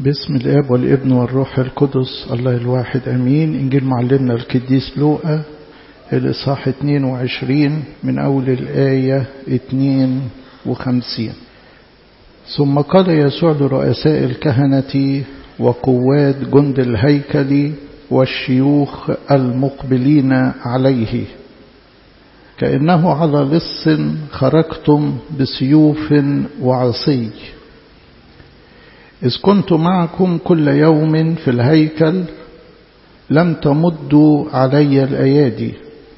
باسم الاب والابن والروح القدس الله الواحد امين انجيل معلمنا القديس لوقا الاصحاح 22 من اول الايه 52 ثم قال يسوع لرؤساء الكهنه وقوات جند الهيكل والشيوخ المقبلين عليه كانه على لص خرجتم بسيوف وعصي إذ كنت معكم كل يوم في الهيكل لم تمدوا علي الأيادي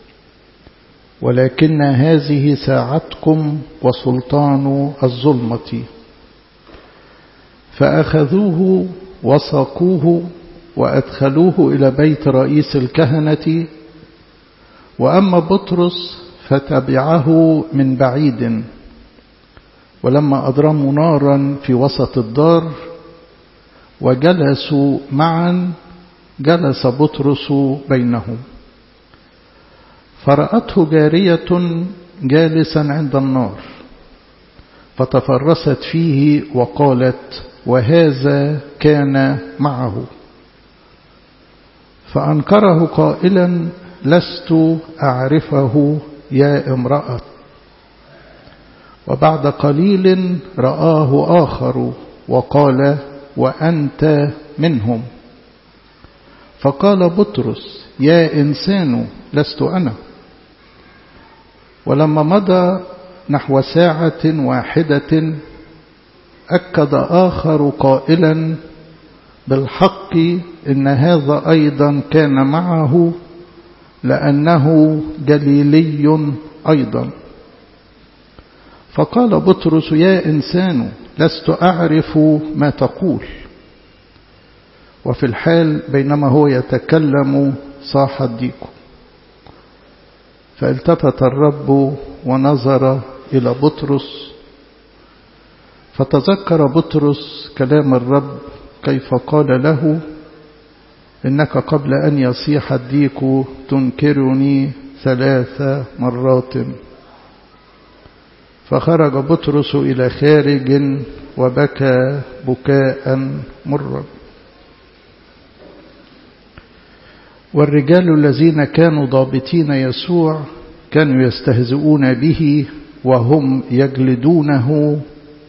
ولكن هذه ساعتكم وسلطان الظلمة فأخذوه وساقوه وأدخلوه إلى بيت رئيس الكهنة وأما بطرس فتبعه من بعيد ولما أضرموا نارا في وسط الدار وجلسوا معا جلس بطرس بينهم فرأته جارية جالسا عند النار فتفرست فيه وقالت وهذا كان معه فأنكره قائلا لست أعرفه يا امرأة وبعد قليل رآه آخر وقال وأنت منهم فقال بطرس يا إنسان لست أنا ولما مضى نحو ساعة واحدة أكد آخر قائلا بالحق إن هذا أيضا كان معه لأنه جليلي أيضا فقال بطرس يا إنسان لست أعرف ما تقول وفي الحال بينما هو يتكلم صاح الديك فالتفت الرب ونظر إلى بطرس فتذكر بطرس كلام الرب كيف قال له إنك قبل أن يصيح الديك تنكرني ثلاث مرات فخرج بطرس إلى خارج وبكى بكاء مرا والرجال الذين كانوا ضابطين يسوع كانوا يستهزئون به وهم يجلدونه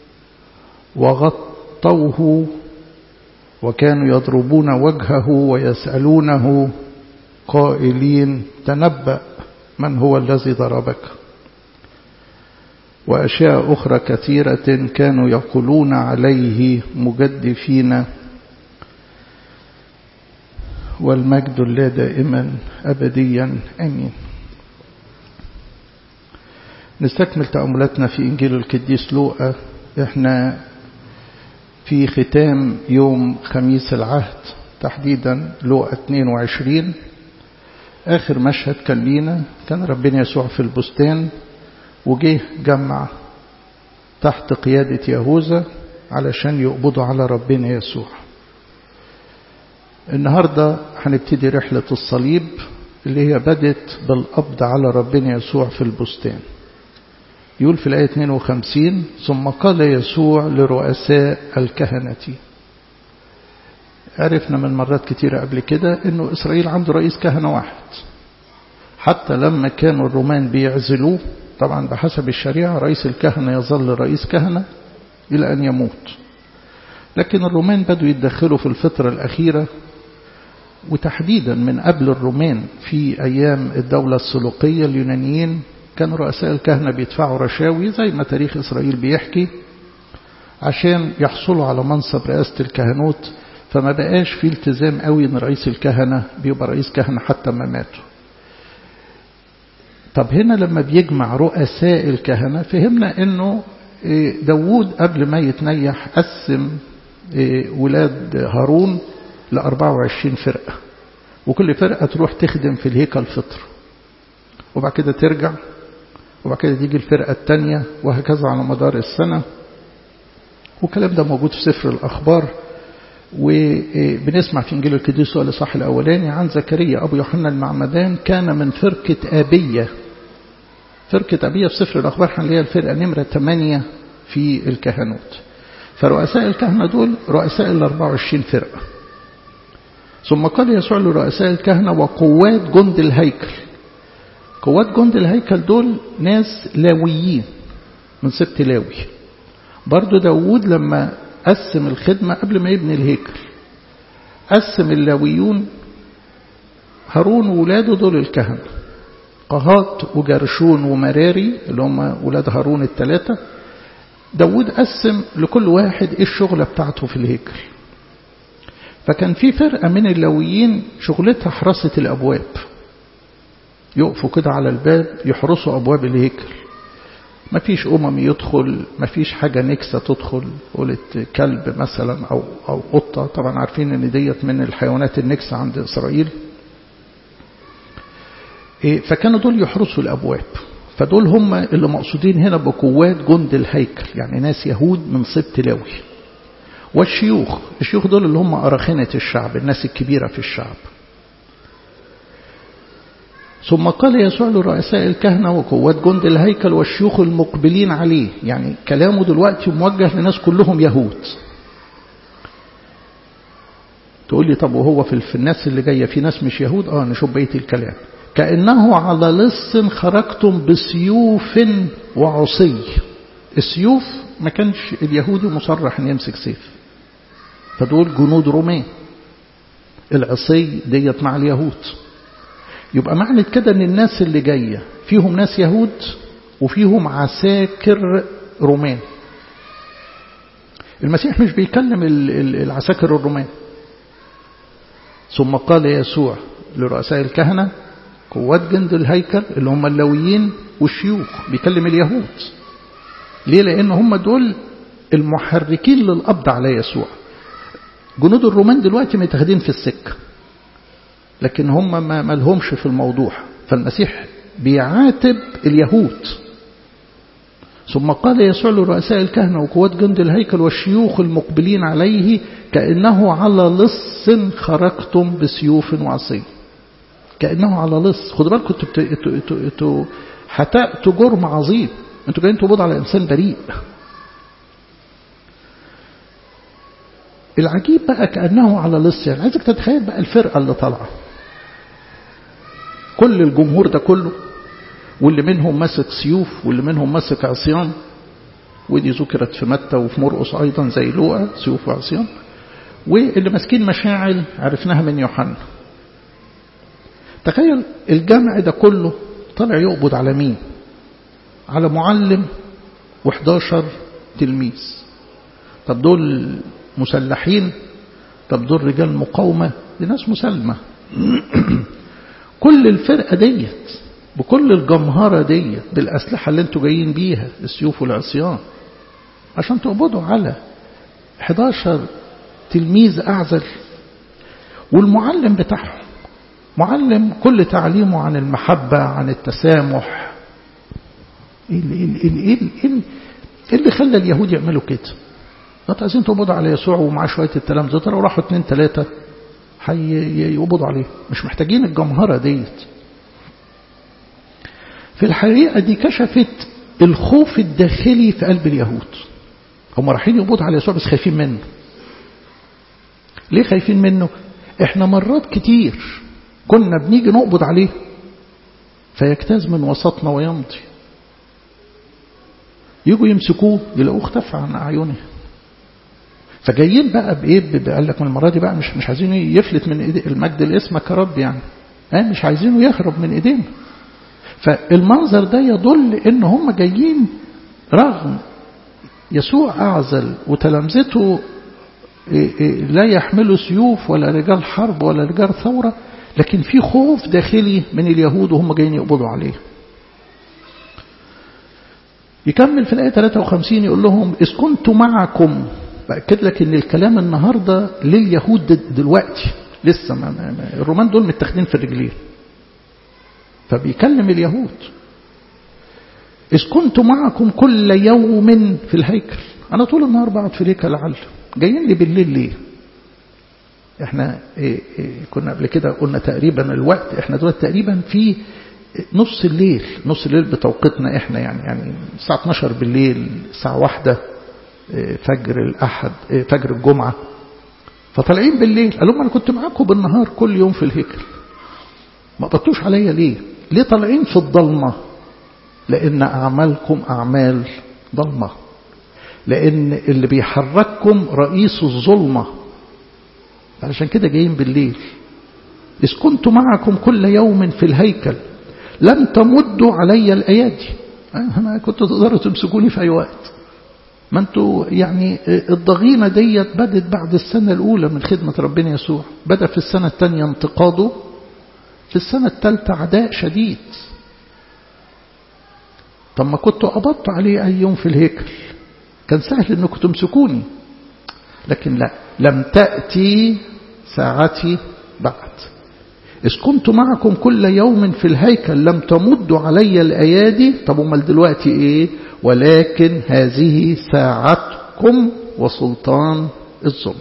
وغطوه وكانوا يضربون وجهه ويسألونه قائلين تنبأ من هو الذي ضربك وأشياء أخرى كثيرة كانوا يقولون عليه مجدفين والمجد لا دائما أبديا أمين نستكمل تأملاتنا في إنجيل القديس لوقا إحنا في ختام يوم خميس العهد تحديدا لوقا 22 آخر مشهد كان لينا كان ربنا يسوع في البستان وجه جمع تحت قيادة يهوذا علشان يقبضوا على ربنا يسوع النهاردة هنبتدي رحلة الصليب اللي هي بدت بالقبض على ربنا يسوع في البستان يقول في الآية 52 ثم قال يسوع لرؤساء الكهنة عرفنا من مرات كتيرة قبل كده انه اسرائيل عنده رئيس كهنة واحد حتى لما كانوا الرومان بيعزلوه طبعا بحسب الشريعة رئيس الكهنة يظل رئيس كهنة إلى أن يموت لكن الرومان بدوا يتدخلوا في الفترة الأخيرة وتحديدا من قبل الرومان في أيام الدولة السلوقية اليونانيين كان رؤساء الكهنة بيدفعوا رشاوي زي ما تاريخ إسرائيل بيحكي عشان يحصلوا على منصب رئاسة الكهنوت فما بقاش في التزام قوي ان رئيس الكهنة بيبقى رئيس كهنة حتى ما ماتوا طب هنا لما بيجمع رؤساء الكهنة فهمنا انه داوود قبل ما يتنيح قسم ولاد هارون ل 24 فرقة وكل فرقة تروح تخدم في الهيكل فطر وبعد كده ترجع وبعد كده تيجي الفرقة الثانية وهكذا على مدار السنة والكلام ده موجود في سفر الأخبار وبنسمع في إنجيل القديس الإصحاح الأولاني عن زكريا أبو يوحنا المعمدان كان من فرقة أبية فرقة أبية في سفر الأخبار هنلاقيها الفرقة نمرة 8 في الكهنوت فرؤساء الكهنة دول رؤساء ال 24 فرقة ثم قال يسوع لرؤساء الكهنة وقوات جند الهيكل قوات جند الهيكل دول ناس لاويين من سبت لاوي برضو داود لما قسم الخدمة قبل ما يبني الهيكل قسم اللاويون هارون وولاده دول الكهنة قهات وجرشون ومراري اللي هم ولاد هارون الثلاثة داود قسم لكل واحد ايه الشغلة بتاعته في الهيكل فكان في فرقة من اللاويين شغلتها حراسة الأبواب يقفوا كده على الباب يحرسوا أبواب الهيكل ما فيش أمم يدخل ما فيش حاجة نكسة تدخل قلت كلب مثلا أو, أو قطة طبعا عارفين ان ديت من الحيوانات النكسة عند إسرائيل فكانوا دول يحرسوا الأبواب فدول هم اللي مقصودين هنا بقوات جند الهيكل يعني ناس يهود من سبط لاوي والشيوخ الشيوخ دول اللي هم أراخنة الشعب الناس الكبيرة في الشعب ثم قال يسوع لرؤساء الكهنة وقوات جند الهيكل والشيوخ المقبلين عليه يعني كلامه دلوقتي موجه لناس كلهم يهود تقول لي طب وهو في الناس اللي جاية في ناس مش يهود اه نشوف بيت الكلام كأنه على لص خرجتم بسيوف وعصي السيوف ما كانش اليهودي مصرح ان يمسك سيف فدول جنود رومان العصي ديت مع اليهود يبقى معنى كده ان الناس اللي جاية فيهم ناس يهود وفيهم عساكر رومان المسيح مش بيكلم العساكر الرومان ثم قال يسوع لرؤساء الكهنة قوات جند الهيكل اللي هم اللويين والشيوخ بيكلم اليهود ليه لأن هم دول المحركين للقبض على يسوع جنود الرومان دلوقتي متاخدين في السكة لكن هم ما ملهمش في الموضوع فالمسيح بيعاتب اليهود ثم قال يسوع لرؤساء الكهنة وقوات جند الهيكل والشيوخ المقبلين عليه كأنه على لص خرجتم بسيوف وعصي كأنه على لص خدوا بالكم انتوا انتوا انتوا انتوا حتأتوا جرم عظيم انتوا جايين تقبضوا على انسان بريء العجيب بقى كأنه على لص يعني عايزك تتخيل بقى الفرقة اللي طالعة كل الجمهور ده كله واللي منهم ماسك سيوف واللي منهم ماسك عصيان ودي ذكرت في متى وفي مرقس أيضا زي لوقا سيوف وعصيان واللي ماسكين مشاعل عرفناها من يوحنا تخيل الجمع ده كله طلع يقبض على مين على معلم و11 تلميذ طب دول مسلحين طب دول رجال مقاومة دي ناس مسالمة كل الفرقة ديت بكل الجمهرة ديت بالأسلحة اللي انتوا جايين بيها السيوف والعصيان عشان تقبضوا على 11 تلميذ أعزل والمعلم بتاعهم معلم كل تعليمه عن المحبة عن التسامح ايه اللي, إيه اللي, إيه اللي, إيه اللي خلى اليهود يعملوا كده انتوا عايزين تقبضوا على يسوع ومعاه شوية التلامذة لو راحوا اتنين تلاتة هيقبضوا عليه مش محتاجين الجمهرة ديت في الحقيقة دي كشفت الخوف الداخلي في قلب اليهود هم رايحين يقبضوا على يسوع بس خايفين منه ليه خايفين منه احنا مرات كتير كنا بنيجي نقبض عليه فيجتاز من وسطنا ويمضي يجوا يمسكوه يلاقوه اختفى عن اعينهم فجايين بقى بايه قال لك من المره دي بقى مش مش عايزينه يفلت من ايدي المجد لاسمك يا رب يعني اه مش عايزينه يهرب من ايدينا فالمنظر ده يدل ان هم جايين رغم يسوع اعزل وتلامذته لا يحملوا سيوف ولا رجال حرب ولا رجال ثوره لكن في خوف داخلي من اليهود وهم جايين يقبضوا عليه يكمل في الآية 53 يقول لهم إذ كنت معكم بأكد لك إن الكلام النهاردة لليهود دلوقتي لسه ما ما ما الرومان دول متاخدين في الرجلين فبيكلم اليهود إذ كنت معكم كل يوم في الهيكل أنا طول النهار بقعد في الهيكل لعل جايين لي بالليل ليه احنا إيه إيه كنا قبل كده قلنا تقريبا الوقت احنا دلوقتي تقريبا في نص الليل نص الليل بتوقيتنا احنا يعني يعني الساعة 12 بالليل الساعة واحدة فجر الأحد فجر الجمعة فطالعين بالليل قال لهم أنا كنت معاكم بالنهار كل يوم في الهيكل ما قبضتوش عليا ليه ليه طالعين في الضلمة لأن أعمالكم أعمال ضلمة لأن اللي بيحرككم رئيس الظلمة علشان كده جايين بالليل إذ كنت معكم كل يوم في الهيكل لم تمدوا علي الأيادي أنا كنت تقدروا تمسكوني في أي وقت ما انتوا يعني الضغينة ديت بدت بعد السنة الأولى من خدمة ربنا يسوع بدأ في السنة الثانية انتقاده في السنة الثالثة عداء شديد طب ما كنتوا قبضتوا عليه أي يوم في الهيكل كان سهل أنكم تمسكوني لكن لا لم تأتي ساعتي بعد إذ كنت معكم كل يوم في الهيكل لم تمدوا علي الأيادي طب امال دلوقتي إيه ولكن هذه ساعتكم وسلطان الظلم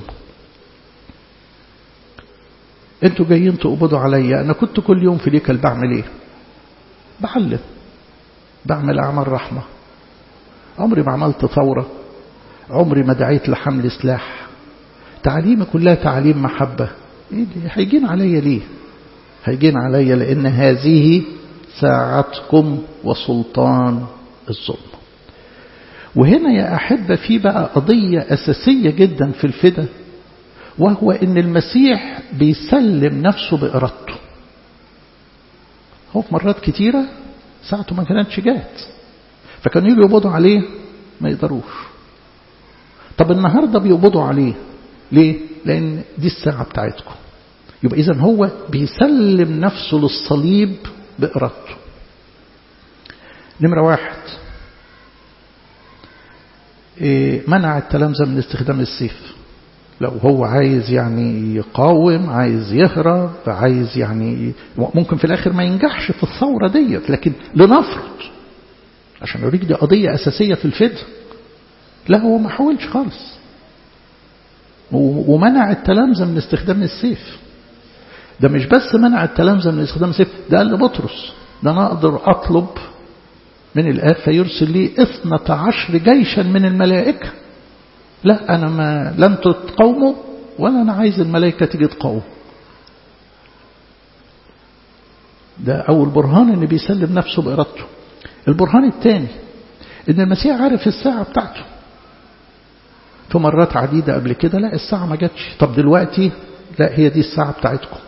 انتوا جايين تقبضوا عليا انا كنت كل يوم في الهيكل بعمل ايه بعلم بعمل اعمال رحمه عمري ما عملت ثوره عمري ما دعيت لحمل سلاح تعليمي كلها تعليم محبه ايه دي هيجين عليا ليه هيجين عليا لان هذه ساعتكم وسلطان الظلم وهنا يا أحبة في بقى قضية أساسية جدا في الفدا وهو أن المسيح بيسلم نفسه بإرادته هو في مرات كتيرة ساعته ما كانتش جات فكانوا يجوا يقبضوا عليه ما يقدروش طب النهاردة بيقبضوا عليه ليه؟ لأن دي الساعة بتاعتكم يبقى إذا هو بيسلم نفسه للصليب بإرادته نمرة واحد منع التلامذة من استخدام السيف لو هو عايز يعني يقاوم عايز يهرب عايز يعني ممكن في الآخر ما ينجحش في الثورة ديت لكن لنفرض عشان أوريك دي قضية أساسية في الفدء لا هو ما حاولش خالص ومنع التلامذة من استخدام السيف ده مش بس منع التلامذة من استخدام السيف ده قال لبطرس ده أنا أقدر أطلب من الآب فيرسل لي اثنة عشر جيشا من الملائكة لا أنا ما لم تتقوموا ولا أنا عايز الملائكة تيجي تقوم ده أول برهان إن بيسلم نفسه بإرادته البرهان الثاني إن المسيح عارف الساعة بتاعته في مرات عديدة قبل كده لا الساعة ما جاتش طب دلوقتي لا هي دي الساعة بتاعتكم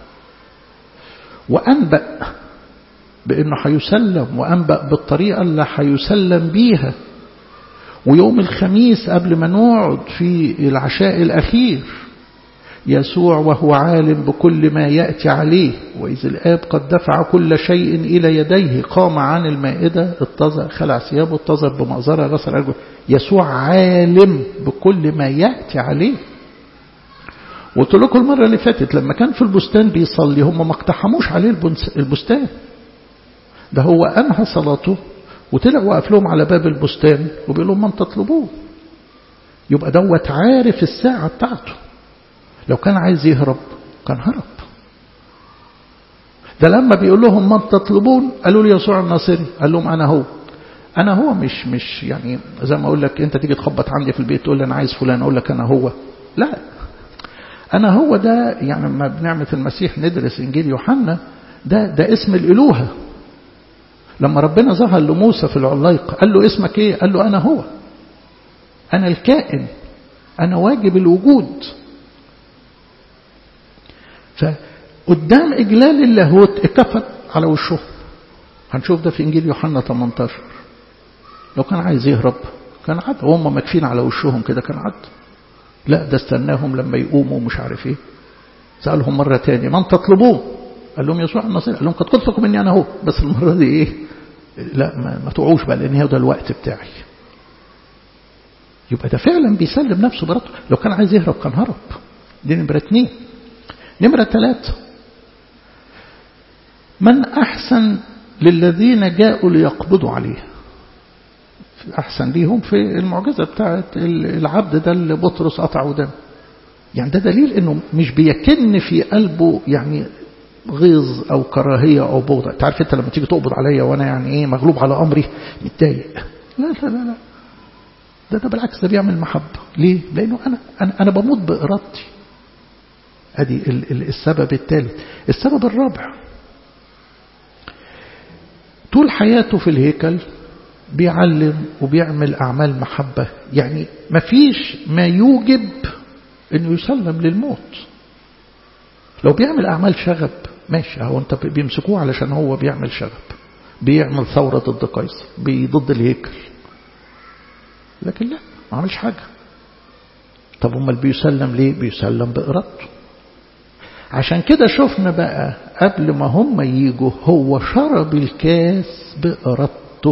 وأنبأ بأنه هيسلم وأنبأ بالطريقة اللي هيسلم بيها ويوم الخميس قبل ما نقعد في العشاء الأخير يسوع وهو عالم بكل ما يأتي عليه وإذ الآب قد دفع كل شيء إلى يديه قام عن المائدة اتضع خلع ثيابه اتضع بمأزرة غسل رجله يسوع عالم بكل ما يأتي عليه قلت لكم المرة اللي فاتت لما كان في البستان بيصلي هم ما اقتحموش عليه البستان ده هو أنهى صلاته وطلع وقف لهم على باب البستان وبيقول لهم من تطلبوه يبقى دوت عارف الساعة بتاعته لو كان عايز يهرب كان هرب ده لما بيقول لهم من تطلبون قالوا لي يسوع الناصري قال لهم أنا هو أنا هو مش مش يعني زي ما أقول لك أنت تيجي تخبط عندي في البيت تقول لي أنا عايز فلان أقول لك أنا هو لا أنا هو ده يعني لما بنعمة المسيح ندرس إنجيل يوحنا ده ده اسم الإلوهة لما ربنا ظهر لموسى في العلايق قال له اسمك ايه قال له انا هو انا الكائن انا واجب الوجود فقدام اجلال اللاهوت اتكفت على وشه هنشوف ده في انجيل يوحنا 18 لو كان عايز يهرب كان عد هم مكفين على وشهم كده كان عد لا ده استناهم لما يقوموا ومش عارف ايه سألهم مرة تانية من تطلبوه قال لهم يسوع النصير قال لهم قد قلت لكم اني انا هو بس المرة دي ايه لا ما, ما توعوش بقى لان هو ده الوقت بتاعي يبقى ده فعلا بيسلم نفسه برضه لو كان عايز يهرب كان هرب دي نمرة اثنين نمرة ثلاثة من أحسن للذين جاءوا ليقبضوا عليه أحسن ليهم في المعجزة بتاعت العبد ده اللي بطرس قطع ودم يعني ده دليل انه مش بيكن في قلبه يعني غيظ او كراهيه او بغض انت عارف انت لما تيجي تقبض عليا وانا يعني ايه مغلوب على امري متضايق لا لا لا لا ده ده بالعكس ده بيعمل محبة ليه لأنه أنا أنا, أنا بموت بإرادتي ادي السبب الثالث السبب الرابع طول حياته في الهيكل بيعلم وبيعمل أعمال محبة يعني مفيش ما يوجب أنه يسلم للموت لو بيعمل أعمال شغب ماشي هو أنت بيمسكوه علشان هو بيعمل شغب بيعمل ثورة ضد قيصر ضد الهيكل لكن لا ما عملش حاجة طب امال بيسلم ليه بيسلم بإرادته عشان كده شفنا بقى قبل ما هم يجوا هو شرب الكاس بإرادته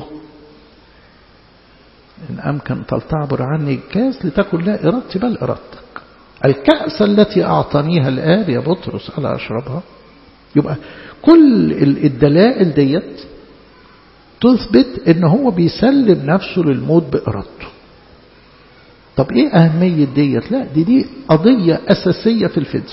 إن أمكن تلتعبر عني الكاس لتكن لا إرادتي بل إرادتك الكأس التي أعطانيها الآب يا بطرس ألا أشربها يبقى كل الدلائل ديت تثبت ان هو بيسلم نفسه للموت بإرادته طب ايه أهمية ديت لا دي دي قضية أساسية في الفدية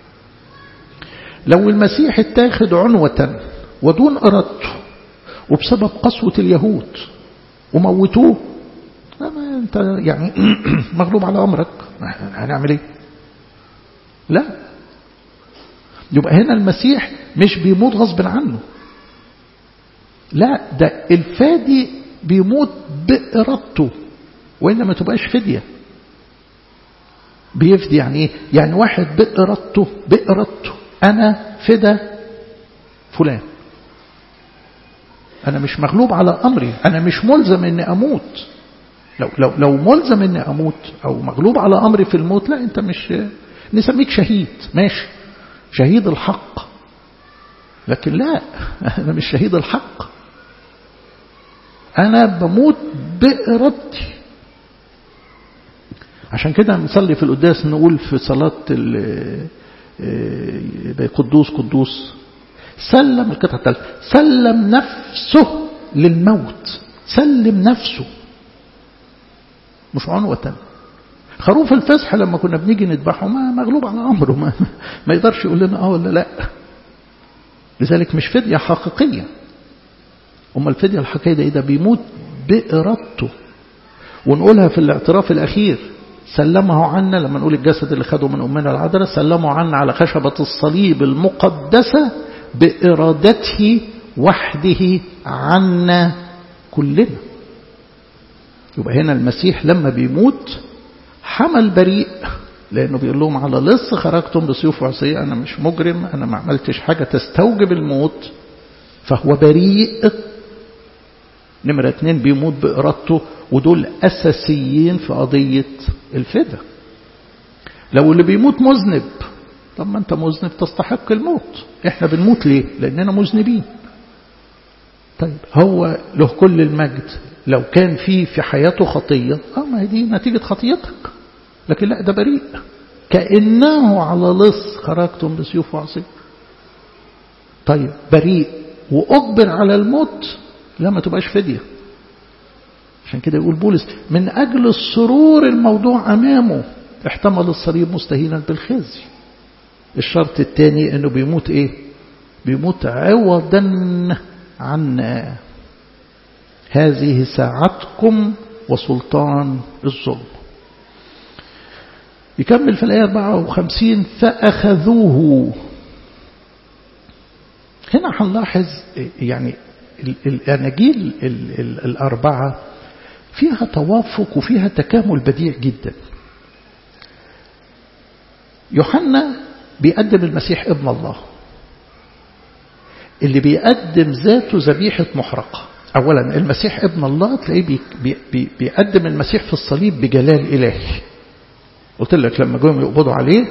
لو المسيح اتاخد عنوة ودون إرادته وبسبب قسوة اليهود وموتوه ما انت يعني مغلوب على أمرك هنعمل ايه لا يبقى هنا المسيح مش بيموت غصب عنه لا ده الفادي بيموت بإرادته وإلا ما تبقاش فدية بيفدي يعني ايه يعني واحد بإرادته بإرادته أنا فدا فلان أنا مش مغلوب على أمري أنا مش ملزم إني أموت لو, لو, لو ملزم إني أموت أو مغلوب على أمري في الموت لا أنت مش نسميك شهيد ماشي شهيد الحق لكن لا أنا مش شهيد الحق أنا بموت بإرادتي عشان كده نصلي في القداس نقول في صلاة قدوس قدوس سلم القطعة الثالثة سلم نفسه للموت سلم نفسه مش عنوة خروف الفسح لما كنا بنيجي نذبحه ما مغلوب على أمره ما, ما يقدرش يقول لنا اه ولا لا لذلك مش فدية حقيقية أما الفدية الحقيقية ده, ده بيموت بإرادته ونقولها في الاعتراف الأخير سلمه عنا لما نقول الجسد اللي خده من أمنا العذراء سلمه عنا على خشبة الصليب المقدسة بإرادته وحده عنا كلنا يبقى هنا المسيح لما بيموت حمل بريء لأنه بيقول لهم على لص خرجتم بسيوف وعصية أنا مش مجرم أنا ما عملتش حاجة تستوجب الموت فهو بريء نمرة اتنين بيموت بإرادته ودول أساسيين في قضية الفدا لو اللي بيموت مذنب طب ما انت مذنب تستحق الموت احنا بنموت ليه لاننا مذنبين طيب هو له كل المجد لو كان في في حياته خطية اه ما هي دي نتيجة خطيتك لكن لا ده بريء كأنه على لص خرجتم بسيوف وعصي طيب بريء وأجبر على الموت لا ما تبقاش فدية عشان كده يقول بولس من أجل السرور الموضوع أمامه احتمل الصليب مستهينا بالخزي الشرط الثاني انه بيموت ايه بيموت عوضا عنا هذه ساعتكم وسلطان الظلم يكمل في الآية 54 فأخذوه هنا هنلاحظ يعني الأناجيل الأربعة فيها توافق وفيها تكامل بديع جدا يوحنا بيقدم المسيح ابن الله اللي بيقدم ذاته ذبيحة محرقة أولا المسيح ابن الله تلاقيه بي بي بي بيقدم المسيح في الصليب بجلال إلهي قلت لك لما جم يقبضوا عليه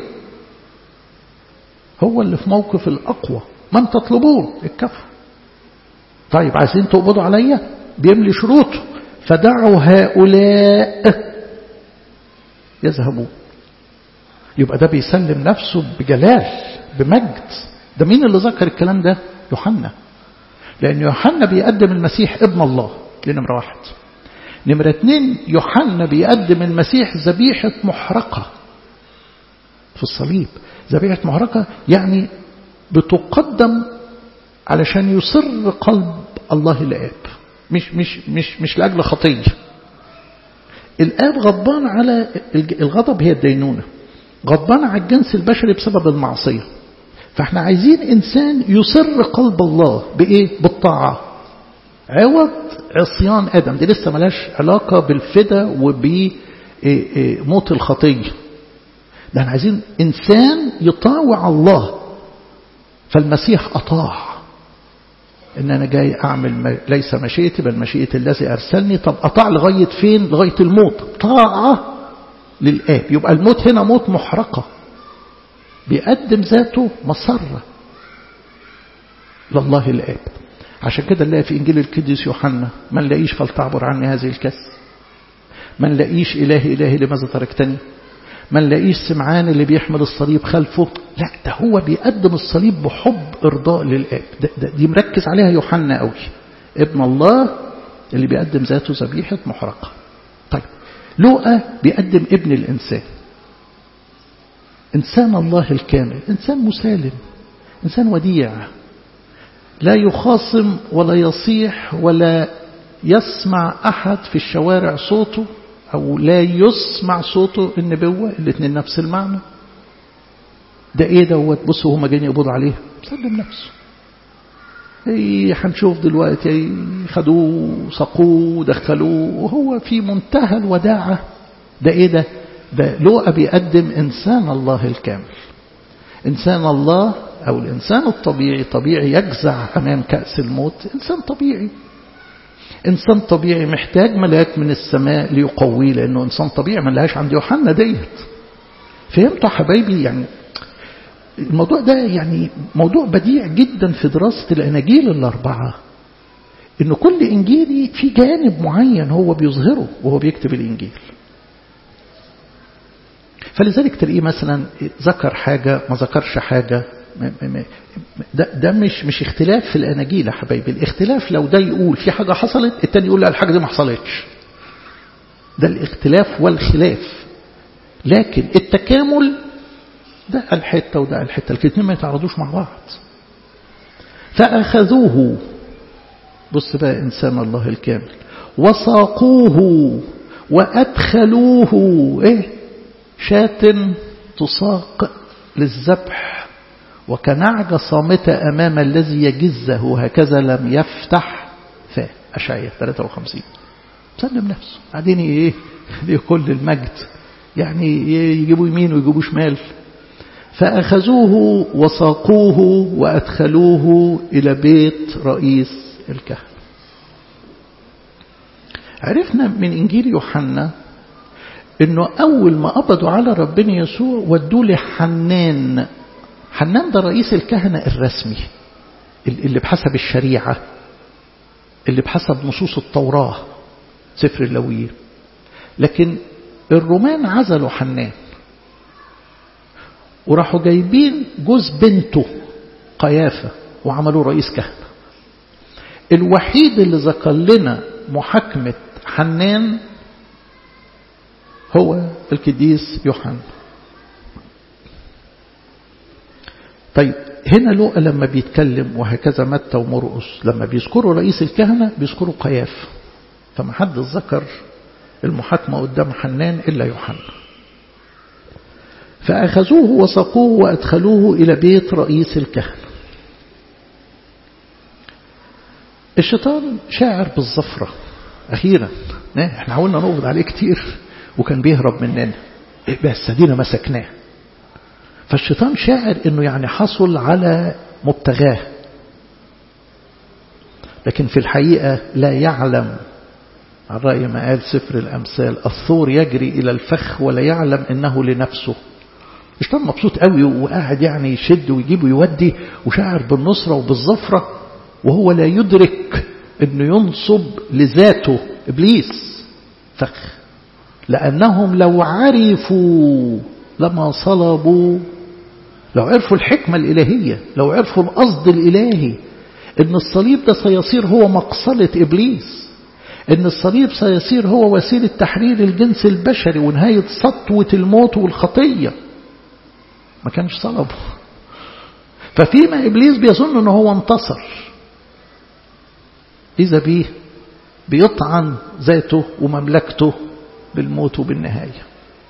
هو اللي في موقف الأقوى من تطلبون الكفر طيب عايزين تقبضوا عليا بيملي شروطه فدعوا هؤلاء يذهبون يبقى ده بيسلم نفسه بجلال بمجد ده مين اللي ذكر الكلام ده يوحنا لأن يوحنا بيقدم المسيح ابن الله دي نمرة واحد نمرة اتنين يوحنا بيقدم المسيح ذبيحة محرقة في الصليب ذبيحة محرقة يعني بتقدم علشان يصر قلب الله الآب مش مش مش مش لأجل خطية الآب غضبان على الغضب هي الدينونة غضبان على الجنس البشري بسبب المعصية فاحنا عايزين إنسان يسر قلب الله بإيه؟ بالطاعة عوض عصيان آدم دي لسه ملاش علاقة بالفدا وبموت الخطية ده احنا عايزين إنسان يطاوع الله فالمسيح أطاع إن أنا جاي أعمل ليس مشيئتي بل مشيئة الذي أرسلني طب أطاع لغاية فين لغاية الموت طاعة للآب يبقى الموت هنا موت محرقة بيقدم ذاته مسرة لله الآب عشان كده نلاقي في إنجيل القديس يوحنا ما نلاقيش فلتعبر عني هذه الكاس ما نلاقيش إلهي إلهي لماذا تركتني ما نلاقيش سمعان اللي بيحمل الصليب خلفه لا ده هو بيقدم الصليب بحب إرضاء للآب ده ده دي مركز عليها يوحنا قوي ابن الله اللي بيقدم ذاته ذبيحة محرقة طيب لوقا بيقدم ابن الإنسان إنسان الله الكامل إنسان مسالم إنسان وديع لا يخاصم ولا يصيح ولا يسمع أحد في الشوارع صوته أو لا يسمع صوته النبوة الاثنين نفس المعنى ده ايه دوت بصوا هما جايين يقبضوا عليه سلم نفسه ايه هنشوف دلوقتي خدوه سقوه دخلوه وهو في منتهى الوداعة ده ايه ده ده لوقا بيقدم إنسان الله الكامل إنسان الله أو الإنسان الطبيعي طبيعي يجزع أمام كأس الموت إنسان طبيعي إنسان طبيعي محتاج ملاك من السماء ليقويه لأنه إنسان طبيعي ما لهاش عند يوحنا ديت فهمتوا حبايبي يعني الموضوع ده يعني موضوع بديع جدا في دراسة الأناجيل الأربعة إنه كل إنجيلي في جانب معين هو بيظهره وهو بيكتب الإنجيل فلذلك تلاقيه مثلا ذكر حاجة ما ذكرش حاجة ده, ده مش مش اختلاف في الأناجيل يا حبايبي الاختلاف لو ده يقول في حاجة حصلت التاني يقول لا الحاجة دي ما حصلتش ده الاختلاف والخلاف لكن التكامل ده الحتة وده الحتة الاثنين ما يتعرضوش مع بعض فأخذوه بص بقى إنسان الله الكامل وساقوه وأدخلوه إيه شاة تساق للذبح وكنعجة صامتة أمام الذي يجزه هكذا لم يفتح فاه أشعية 53 سلم نفسه بعدين إيه لكل المجد يعني يجيبوا يمين ويجيبوا شمال فأخذوه وساقوه وأدخلوه إلى بيت رئيس الكهنة عرفنا من إنجيل يوحنا انه اول ما قبضوا على ربنا يسوع ودوه لحنان حنان ده رئيس الكهنة الرسمي اللي بحسب الشريعة اللي بحسب نصوص التوراة سفر اللويين لكن الرومان عزلوا حنان وراحوا جايبين جوز بنته قيافة وعملوه رئيس كهنة الوحيد اللي ذكر لنا محاكمة حنان هو القديس يوحنا طيب هنا لوقا لما بيتكلم وهكذا متى ومرقس لما بيذكروا رئيس الكهنة بيذكروا قياف فما حد ذكر المحاكمة قدام حنان إلا يوحنا فأخذوه وسقوه وأدخلوه إلى بيت رئيس الكهنة الشيطان شاعر بالظفرة أخيرا احنا حاولنا نقبض عليه كتير وكان بيهرب مننا بس دينا مسكناه فالشيطان شاعر انه يعني حصل على مبتغاه لكن في الحقيقة لا يعلم على رأي ما قال سفر الأمثال الثور يجري إلى الفخ ولا يعلم إنه لنفسه الشيطان مبسوط قوي وقاعد يعني يشد ويجيب ويودي وشاعر بالنصرة وبالظفرة وهو لا يدرك انه ينصب لذاته إبليس فخ لأنهم لو عرفوا لما صلبوا لو عرفوا الحكمة الإلهية لو عرفوا القصد الإلهي إن الصليب ده سيصير هو مقصلة إبليس إن الصليب سيصير هو وسيلة تحرير الجنس البشري ونهاية سطوة الموت والخطية ما كانش صلبه ففيما إبليس بيظن أنه هو انتصر إذا بيه بيطعن ذاته ومملكته بالموت وبالنهاية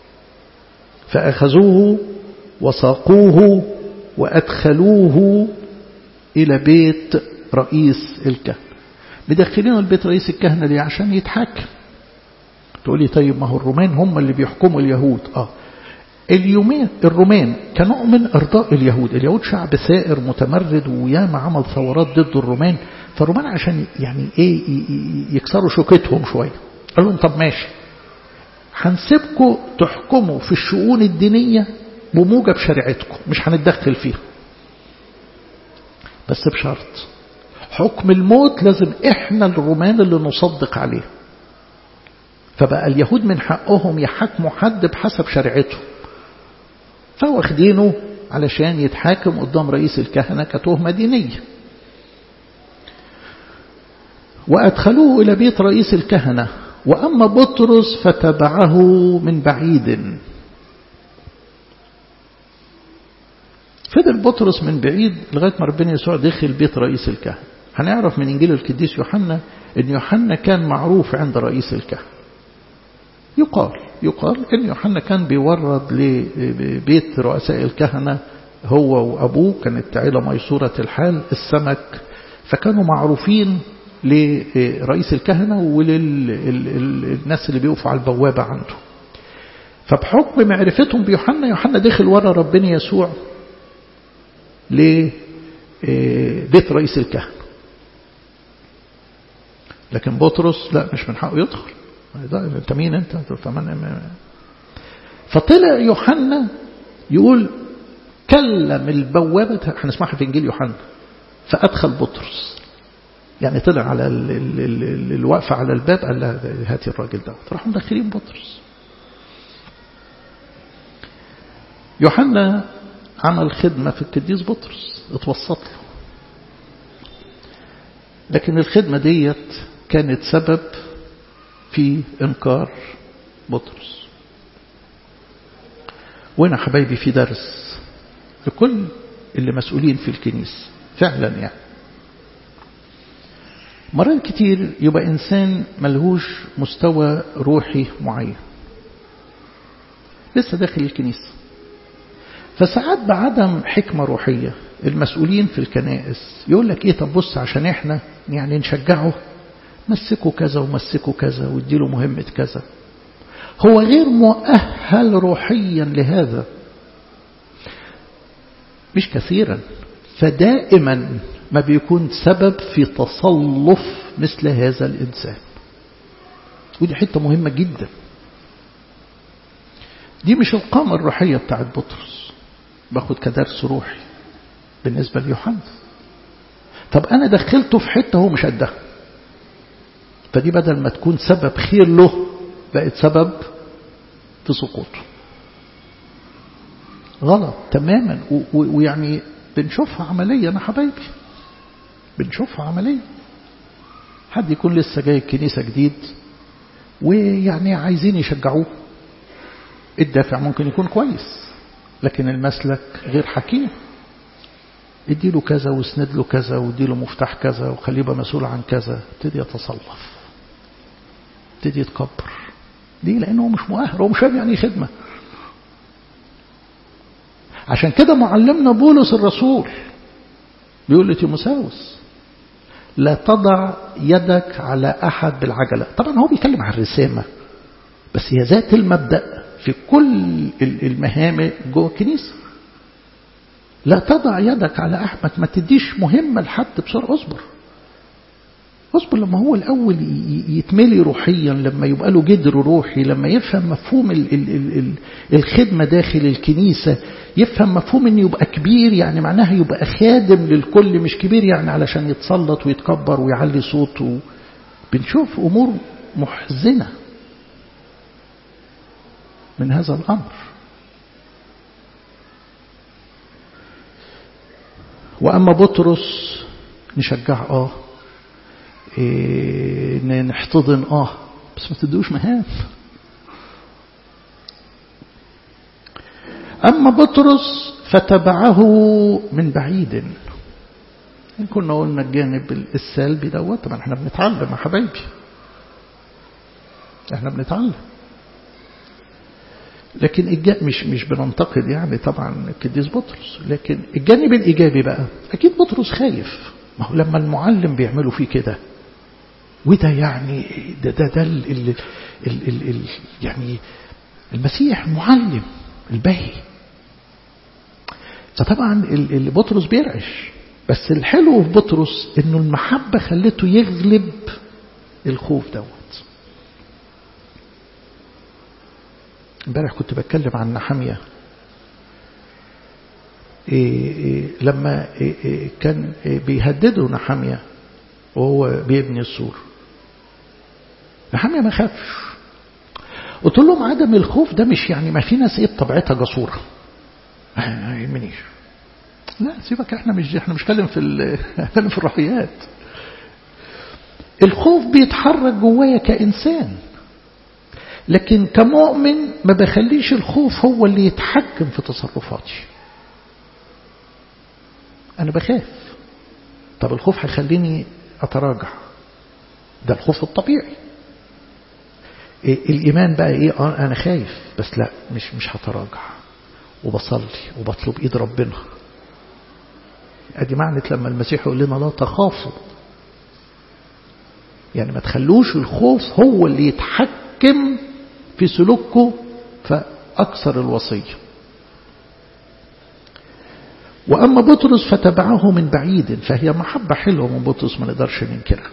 فأخذوه وساقوه وأدخلوه إلى بيت رئيس الكهنة مدخلينه البيت رئيس الكهنة ليه عشان يتحكم تقولي طيب ما هو الرومان هم اللي بيحكموا اليهود آه اليومين الرومان كنوع من إرضاء اليهود اليهود شعب ثائر متمرد وياما عمل ثورات ضد الرومان فالرومان عشان يعني ايه يكسروا شوكتهم شوية قال لهم طب ماشي هنسيبكم تحكموا في الشؤون الدينية بموجب شريعتكم مش هنتدخل فيها بس بشرط حكم الموت لازم احنا الرومان اللي نصدق عليه فبقى اليهود من حقهم يحكموا حد بحسب شريعتهم فواخدينه علشان يتحاكم قدام رئيس الكهنة كتهمة دينية وأدخلوه إلى بيت رئيس الكهنة وأما بطرس فتبعه من بعيد فضل بطرس من بعيد لغاية ما ربنا يسوع دخل بيت رئيس الكهنة هنعرف من إنجيل القديس يوحنا أن يوحنا كان معروف عند رئيس الكهنة يقال يقال أن يوحنا كان بيورد لبيت رؤساء الكهنة هو وأبوه كانت عيلة ميسورة الحال السمك فكانوا معروفين لرئيس الكهنة وللناس اللي بيقفوا على البوابة عنده فبحكم معرفتهم بيوحنا يوحنا دخل ورا ربنا يسوع لبيت رئيس الكهنة لكن بطرس لا مش من حقه يدخل انت مين انت فطلع يوحنا يقول كلم البوابة هنسمعها في انجيل يوحنا فادخل بطرس يعني طلع على الوقفة على الباب قال لها هاتي الراجل ده راحوا مدخلين بطرس يوحنا عمل خدمة في القديس بطرس اتوسط له لكن الخدمة ديت كانت سبب في إنكار بطرس وهنا حبايبي في درس لكل اللي مسؤولين في الكنيسة فعلا يعني مرات كتير يبقى إنسان ملهوش مستوى روحي معين لسه داخل الكنيسة فساعات بعدم حكمة روحية المسؤولين في الكنائس يقول لك ايه طب بص عشان احنا يعني نشجعه مسكوا كذا ومسكوا كذا واديله مهمة كذا هو غير مؤهل روحيا لهذا مش كثيرا فدائما ما بيكون سبب في تصلف مثل هذا الإنسان ودي حتة مهمة جدا دي مش القامة الروحية بتاعت بطرس باخد كدرس روحي بالنسبة ليوحنا طب أنا دخلته في حتة هو مش قدها فدي بدل ما تكون سبب خير له بقت سبب في سقوطه غلط تماما ويعني بنشوفها عمليا يا حبايبي بنشوفها عمليا حد يكون لسه جاي الكنيسة جديد ويعني عايزين يشجعوه الدافع ممكن يكون كويس لكن المسلك غير حكيم اديله كذا واسند له كذا واديله مفتاح كذا وخليه يبقى مسؤول عن كذا ابتدي يتصلف ابتدي يتكبر ليه لانه مش مؤهل هو مش فاهم يعني خدمه عشان كده معلمنا بولس الرسول بيقول لتيموساوس لا تضع يدك على أحد بالعجلة طبعا هو بيتكلم عن الرسامة بس هي ذات المبدأ في كل المهام جوه الكنيسة لا تضع يدك على أحد ما تديش مهمة لحد بسرعة اصبر اصبر لما هو الأول يتملي روحيا لما يبقى له جدر روحي لما يفهم مفهوم ال ال ال ال الخدمة داخل الكنيسة يفهم مفهوم أنه يبقى كبير يعني معناها يبقى خادم للكل مش كبير يعني علشان يتسلط ويتكبر ويعلي صوته بنشوف أمور محزنة من هذا الأمر وأما بطرس نشجعه آه إيه نحتضن آه بس ما تدوش مهام أما بطرس فتبعه من بعيد إن كنا قلنا الجانب السلبي دوت طبعا احنا بنتعلم يا حبايبي احنا بنتعلم لكن الج... مش مش بننتقد يعني طبعا القديس بطرس لكن الجانب الإيجابي بقى أكيد بطرس خايف ما هو لما المعلم بيعملوا فيه كده وده يعني ده ده ده ال ال ال ال ال يعني المسيح معلم البهي فطبعا اللي بطرس بيرعش بس الحلو في بطرس انه المحبة خلته يغلب الخوف دوت امبارح كنت بتكلم عن نحمية إيه إيه لما إيه كان بيهددوا نحمية وهو بيبني السور نحمية ما خافش قلت لهم عدم الخوف ده مش يعني ما في ناس ايه بطبيعتها جسوره ما يهمنيش لا سيبك احنا مش احنا مش كلم في كلم في الروحيات الخوف بيتحرك جوايا كإنسان لكن كمؤمن ما بخليش الخوف هو اللي يتحكم في تصرفاتي أنا بخاف طب الخوف هيخليني أتراجع ده الخوف الطبيعي إيه الإيمان بقى إيه آه أنا خايف بس لا مش مش هتراجع وبصلي وبطلب إيد ربنا ادي معنى لما المسيح يقول لنا لا تخافوا يعني ما تخلوش الخوف هو اللي يتحكم في سلوككم فأكثر الوصية وأما بطرس فتبعه من بعيد فهي محبة حلوة من بطرس ما نقدرش ننكرها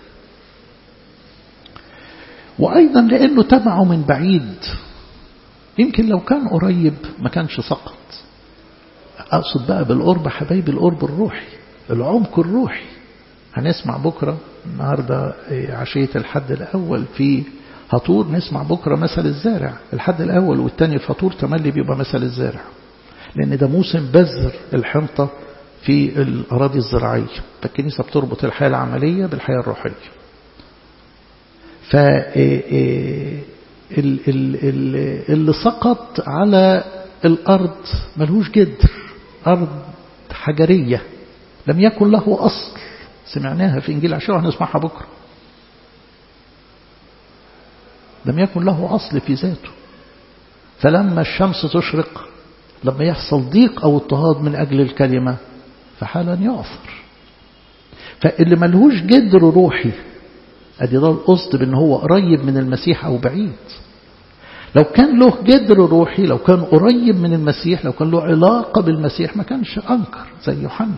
وأيضا لأنه تبعه من بعيد يمكن لو كان قريب ما كانش سقط أقصد بقى بالقرب حبايبي القرب الروحي العمق الروحي هنسمع بكرة النهاردة عشية الحد الأول في هطور نسمع بكرة مثل الزارع الحد الأول والتاني في هطور تملي بيبقى مثل الزارع لأن ده موسم بذر الحنطة في الأراضي الزراعية فالكنيسة بتربط الحياة العملية بالحياة الروحية ف اللي سقط على الأرض ملهوش جدر أرض حجرية لم يكن له أصل سمعناها في إنجيل عشرة هنسمعها بكرة لم يكن له أصل في ذاته فلما الشمس تشرق لما يحصل ضيق أو اضطهاد من أجل الكلمة فحالا يعثر فاللي ملهوش جدر روحي أدي ده القصد بأن هو قريب من المسيح أو بعيد لو كان له جدر روحي لو كان قريب من المسيح لو كان له علاقة بالمسيح ما كانش أنكر زي يوحنا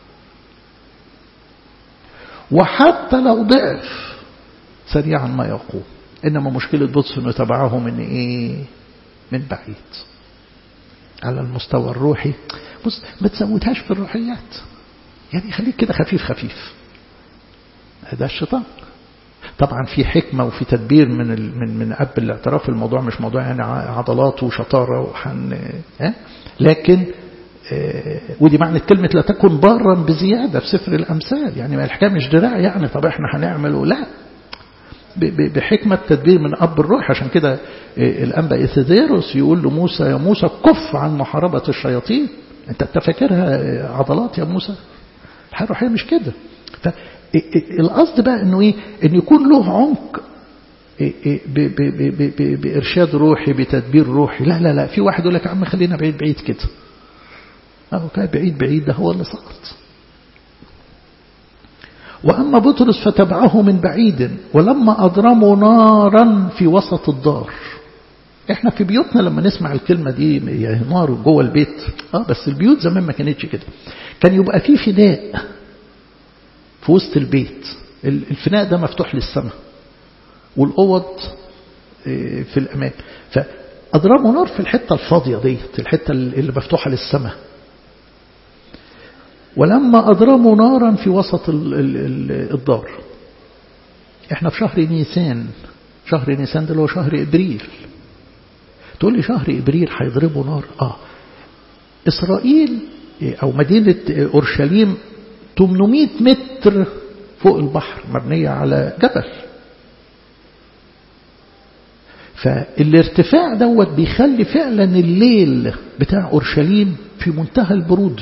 وحتى لو ضعف سريعا ما يقوم إنما مشكلة بطس أنه تبعه من إيه من بعيد على المستوى الروحي بص ما تزودهاش في الروحيات يعني خليك كده خفيف خفيف ده الشيطان طبعا في حكمة وفي تدبير من من من أب الاعتراف الموضوع مش موضوع يعني عضلات وشطارة وحن اه؟ لكن اه ودي معنى كلمة لا تكن بارا بزيادة في سفر الأمثال يعني الحكاية مش دراع يعني طب احنا هنعمله لا بحكمة تدبير من أب الروح عشان كده الأنبا إثيديروس يقول لموسى يا موسى كف عن محاربة الشياطين انت تفكرها عضلات يا موسى الحياة الروحية مش كده القصد بقى انه ايه ان يكون له عمق بإرشاد روحي بتدبير روحي لا لا لا في واحد يقول لك يا عم خلينا بعيد بعيد كده أهو كان بعيد بعيد ده هو اللي سقط وأما بطرس فتبعه من بعيد ولما أضرموا نارا في وسط الدار احنا في بيوتنا لما نسمع الكلمة دي يعني نار جوه البيت اه بس البيوت زمان ما كانتش كده كان يبقى في فداء في وسط البيت الفناء ده مفتوح للسماء والأوض في الأمام فأضربوا نار في الحتة الفاضية ديت الحتة اللي مفتوحة للسماء ولما أضرموا نارا في وسط الدار احنا في شهر نيسان شهر نيسان ده اللي هو شهر إبريل تقول لي شهر إبريل هيضربوا نار آه إسرائيل أو مدينة أورشليم 800 متر فوق البحر مبنية على جبل فالارتفاع دوت بيخلي فعلا الليل بتاع أورشليم في منتهى البرود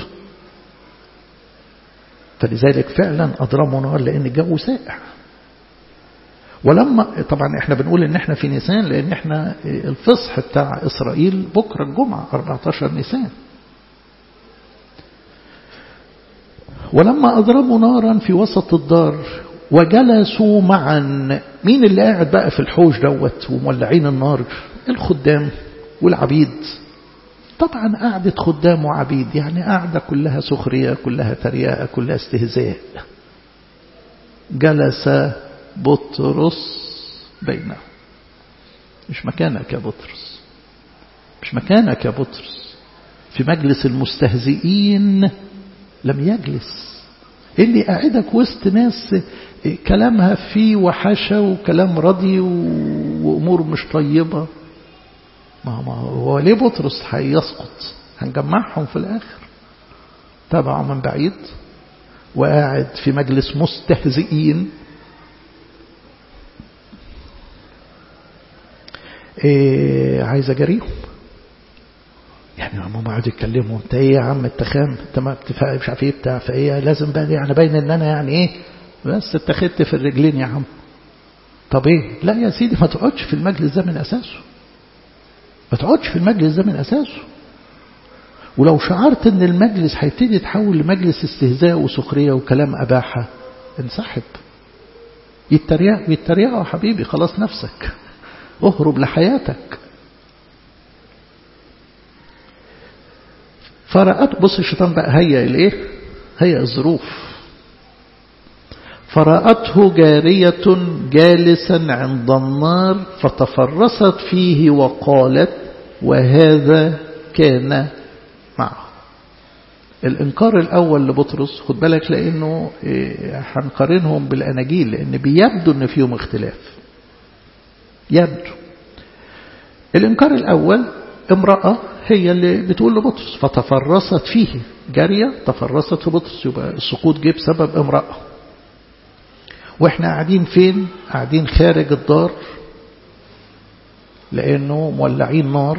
فلذلك فعلا أضرموا نار لأن الجو ساقع ولما طبعا احنا بنقول ان احنا في نيسان لان احنا الفصح بتاع اسرائيل بكرة الجمعة 14 نيسان ولما أضرموا نارا في وسط الدار وجلسوا معا مين اللي قاعد بقى في الحوش دوت ومولعين النار الخدام والعبيد طبعا قعدة خدام وعبيد يعني قعدة كلها سخرية كلها ترياء كلها استهزاء جلس بطرس بينهم مش مكانك يا بطرس مش مكانك يا بطرس في مجلس المستهزئين لم يجلس اللي قاعدك وسط ناس كلامها فيه وحشة وكلام رضي وأمور مش طيبة ما ما هو ليه بطرس هيسقط هنجمعهم في الآخر تابعوا من بعيد وقاعد في مجلس مستهزئين إيه عايز أجريهم يعني هم قعدوا يتكلموا انت ايه يا عم انت خام انت ما بتفهم مش عارف ايه بتاع فايه لازم بقى يعني باين ان انا يعني ايه بس اتخذت في الرجلين يا عم طب ايه لا يا سيدي ما تقعدش في المجلس ده من اساسه ما تقعدش في المجلس ده من اساسه ولو شعرت ان المجلس هيبتدي يتحول لمجلس استهزاء وسخريه وكلام اباحه انسحب يتريق يتريقوا يا حبيبي خلاص نفسك اهرب لحياتك فرأت بص الشيطان بقى هيا الايه هيا الظروف فرأته جارية جالسا عند النار فتفرست فيه وقالت وهذا كان معه الإنكار الأول لبطرس خد بالك لأنه هنقارنهم بالأناجيل لأن بيبدو أن فيهم اختلاف يبدو الإنكار الأول امرأة هي اللي بتقول لبطرس فتفرست فيه جارية تفرست في بطرس يبقى السقوط جه بسبب امرأة واحنا قاعدين فين قاعدين خارج الدار لأنه مولعين نار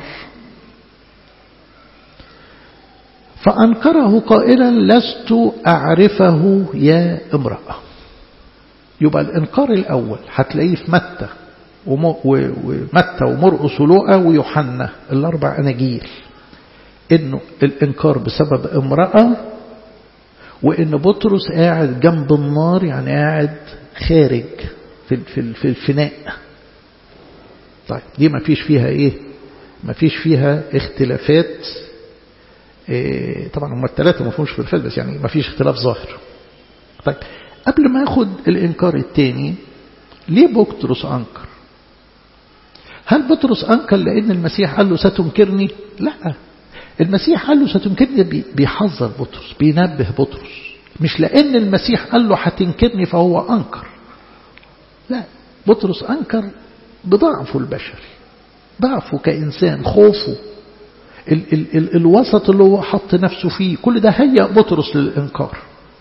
فأنكره قائلا لست أعرفه يا امرأة يبقى الإنكار الأول هتلاقيه في متى ومتى ومرقس ولوقا ويوحنا الأربع أناجيل إنه الإنكار بسبب امرأة وإن بطرس قاعد جنب النار يعني قاعد خارج في في في الفناء طيب دي ما فيش فيها إيه ما فيش فيها اختلافات إيه طبعا هم الثلاثة ما فيهمش اختلافات بس يعني ما فيش اختلاف ظاهر طيب قبل ما أخد الإنكار الثاني ليه بطرس أنكر هل بطرس أنكر لأن المسيح قال له ستنكرني لا المسيح قال له ستنكرني بيحذر بطرس بينبه بطرس مش لأن المسيح قال له هتنكرني فهو أنكر لا بطرس أنكر بضعفه البشري ضعفه كإنسان خوفه ال ال ال الوسط اللي هو حط نفسه فيه كل ده هيأ بطرس للإنكار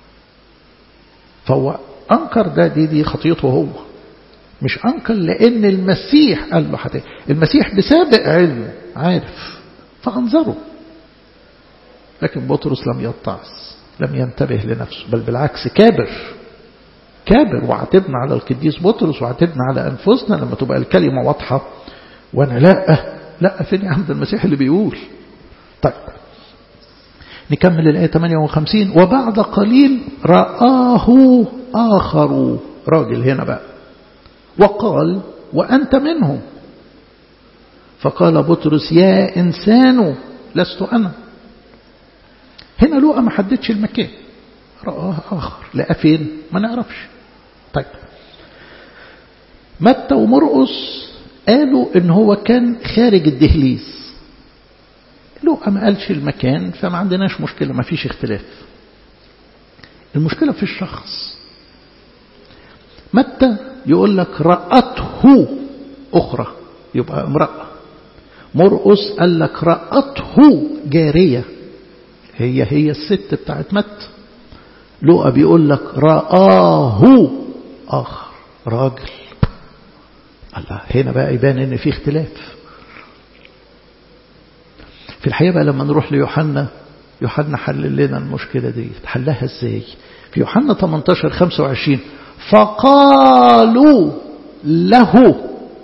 فهو أنكر ده دي دي خطيته هو مش أنكر لأن المسيح قال له حتى المسيح بسابق علمه عارف فأنظره لكن بطرس لم يتعظ لم ينتبه لنفسه بل بالعكس كابر كابر وعاتبنا على القديس بطرس وعاتبنا على أنفسنا لما تبقى الكلمة واضحة وأنا لا لا فين يا عم المسيح اللي بيقول طيب نكمل الآية 58 وبعد قليل رآه آخر راجل هنا بقى وقال وأنت منهم فقال بطرس يا إنسان لست أنا هنا لوقا ما حددش المكان رآه آخر لقى فين ما نعرفش طيب متى ومرقس قالوا ان هو كان خارج الدهليز لوقا ما قالش المكان فما عندناش مشكلة ما فيش اختلاف المشكلة في الشخص متى يقول لك رأته أخرى يبقى امرأة مرقس قال لك رأته جارية هي هي الست بتاعت متى لوقا بيقول لك رآه آخر راجل الله هنا بقى يبان ان في اختلاف في الحقيقة بقى لما نروح ليوحنا يوحنا حلل لنا المشكلة دي حلها ازاي في يوحنا 18 25 فقالوا له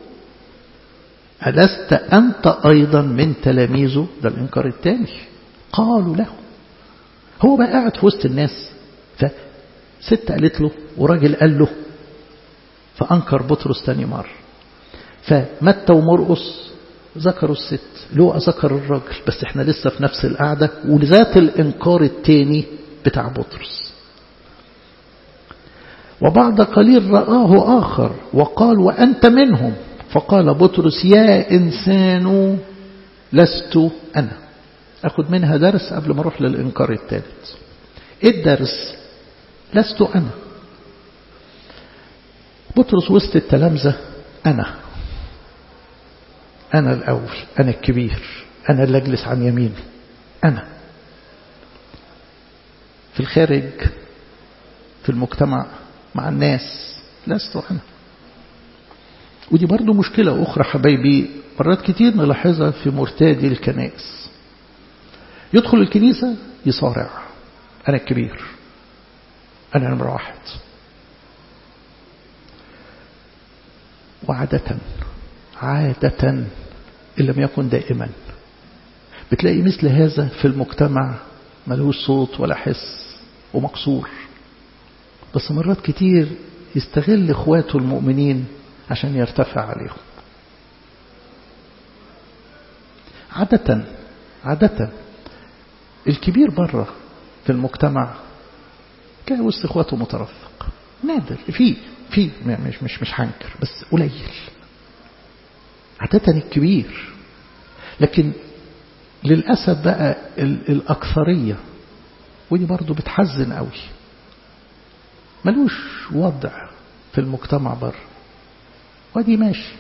ألست أنت أيضا من تلاميذه ده الإنكار الثاني قالوا له هو بقى قاعد في وسط الناس فست قالت له وراجل قال له فأنكر بطرس تاني مرة فمتى ومرقص ذكروا الست لوقا ذكر الراجل بس احنا لسه في نفس القعدة ولذات الإنكار التاني بتاع بطرس وبعد قليل رآه آخر وقال وأنت منهم فقال بطرس يا إنسان لست أنا أخذ منها درس قبل ما أروح للإنكار الثالث إيه الدرس لست أنا بطرس وسط التلامذة أنا أنا الأول أنا الكبير أنا اللي أجلس عن يمينه أنا في الخارج في المجتمع مع الناس لست أنا ودي برضو مشكلة أخرى حبايبي مرات كتير نلاحظها في مرتادي الكنائس يدخل الكنيسة يصارع أنا الكبير أنا نمرة واحد وعادة عادة إن لم يكن دائما بتلاقي مثل هذا في المجتمع ملوش صوت ولا حس ومقصور بس مرات كتير يستغل اخواته المؤمنين عشان يرتفع عليهم عادة عادة الكبير بره في المجتمع تلاقي وسط اخواته مترفق نادر في في مش مش مش هنكر بس قليل عادة الكبير لكن للأسف بقى الأكثرية ودي برضو بتحزن قوي ملوش وضع في المجتمع بره ودي ماشي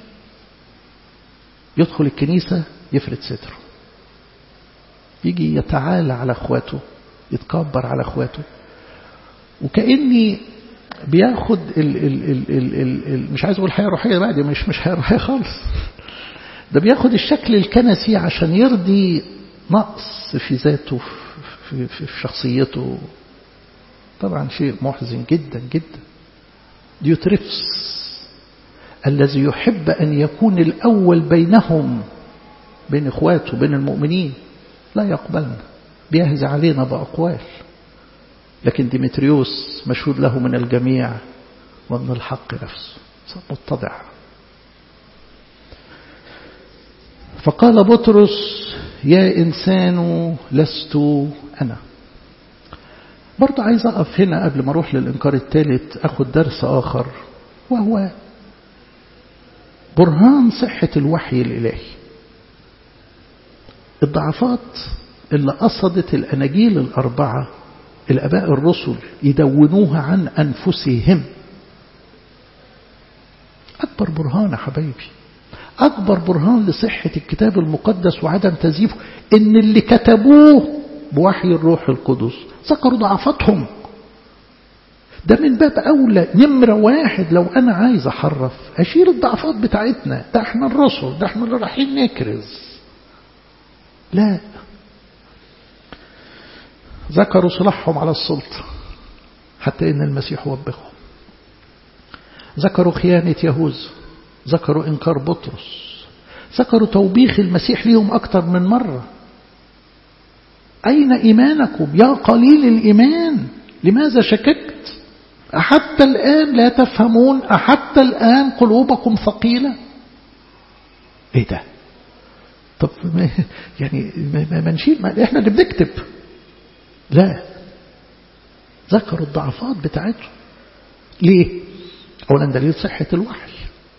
يدخل الكنيسة يفرد ستره يجي يتعالى على اخواته يتكبر على اخواته وكأني بياخد ال ال ال ال ال ال مش عايز اقول حياه روحيه بقى دي مش مش حياه روحيه خالص ده بياخد الشكل الكنسي عشان يرضي نقص في ذاته في, في, في شخصيته طبعا شيء محزن جدا جدا ديوتريفس الذي يحب أن يكون الأول بينهم بين إخواته بين المؤمنين لا يقبلنا بيهز علينا بأقوال لكن ديمتريوس مشهود له من الجميع ومن الحق نفسه متضع فقال بطرس يا إنسان لست أنا برضه عايز أقف هنا قبل ما أروح للإنكار الثالث أخذ درس آخر وهو برهان صحة الوحي الإلهي الضعفات اللي قصدت الأناجيل الأربعة الأباء الرسل يدونوها عن أنفسهم أكبر برهان يا حبايبي أكبر برهان لصحة الكتاب المقدس وعدم تزييفه إن اللي كتبوه بوحي الروح القدس ذكروا ضعفاتهم ده من باب أولى نمرة واحد لو أنا عايز أحرف أشيل الضعفات بتاعتنا ده احنا الرسل ده احنا اللي رايحين نكرز لا ذكروا صلاحهم على السلطة حتى إن المسيح وبخهم ذكروا خيانة يهوذا ذكروا إنكار بطرس ذكروا توبيخ المسيح ليهم أكثر من مرة أين إيمانكم يا قليل الإيمان لماذا شككت أحتى الآن لا تفهمون أحتى الآن قلوبكم ثقيلة إيه ده طب يعني ما نشيل ما إحنا اللي بنكتب لا ذكروا الضعفات بتاعتهم ليه أولا دليل صحة الوحي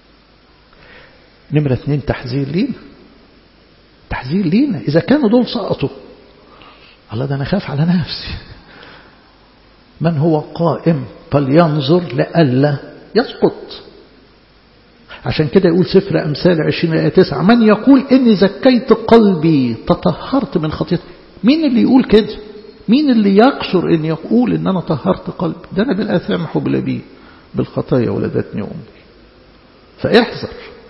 نمرة اثنين تحذير لينا تحذير لينا إذا كانوا دول سقطوا الله ده أنا خاف على نفسي من هو قائم فلينظر لألا يسقط عشان كده يقول سفر أمثال عشرين آية تسعة من يقول إني زكيت قلبي تطهرت من خطيئتي مين اللي يقول كده مين اللي يقصر إن يقول إن أنا طهرت قلبي ده أنا بالآثام حبل بي بالخطايا ولدتني أمي فاحذر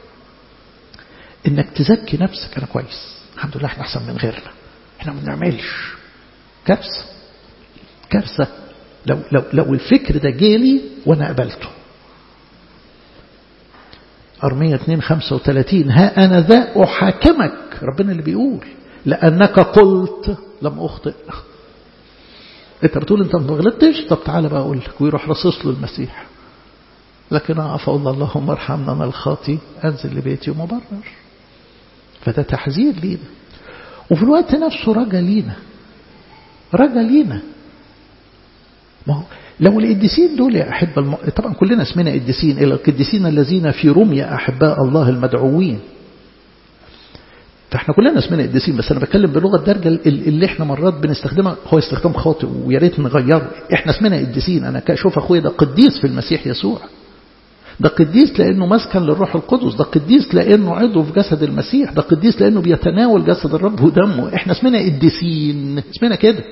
إنك تزكي نفسك أنا كويس الحمد لله احنا أحسن من غيرنا احنا ما بنعملش كارثة كارثة لو, لو, لو الفكر ده جالي وأنا قبلته أرمية 2 35 ها أنا ذا أحاكمك ربنا اللي بيقول لأنك قلت لم أخطئ أنت بتقول أنت ما غلطتش طب تعالى بقى أقول لك ويروح رصص له المسيح لكن أقف أقول اللهم ارحمنا أنا الخاطي أنزل لبيتي ومبرر فده تحذير لينا وفي الوقت نفسه رجا لينا رجا لينا ما هو لو القديسين دول يا أحبة الم... طبعا كلنا اسمنا قديسين إلى القديسين الذين في رمي أحباء الله المدعوين فاحنا كلنا اسمنا قديسين بس انا بتكلم بلغه الدرجه اللي احنا مرات بنستخدمها هو استخدام خاطئ ويا ريت نغيره احنا اسمنا قديسين انا اشوف اخويا ده قديس في المسيح يسوع ده قديس لانه مسكن للروح القدس ده قديس لانه عضو في جسد المسيح ده قديس لانه بيتناول جسد الرب ودمه احنا اسمنا قديسين اسمنا كده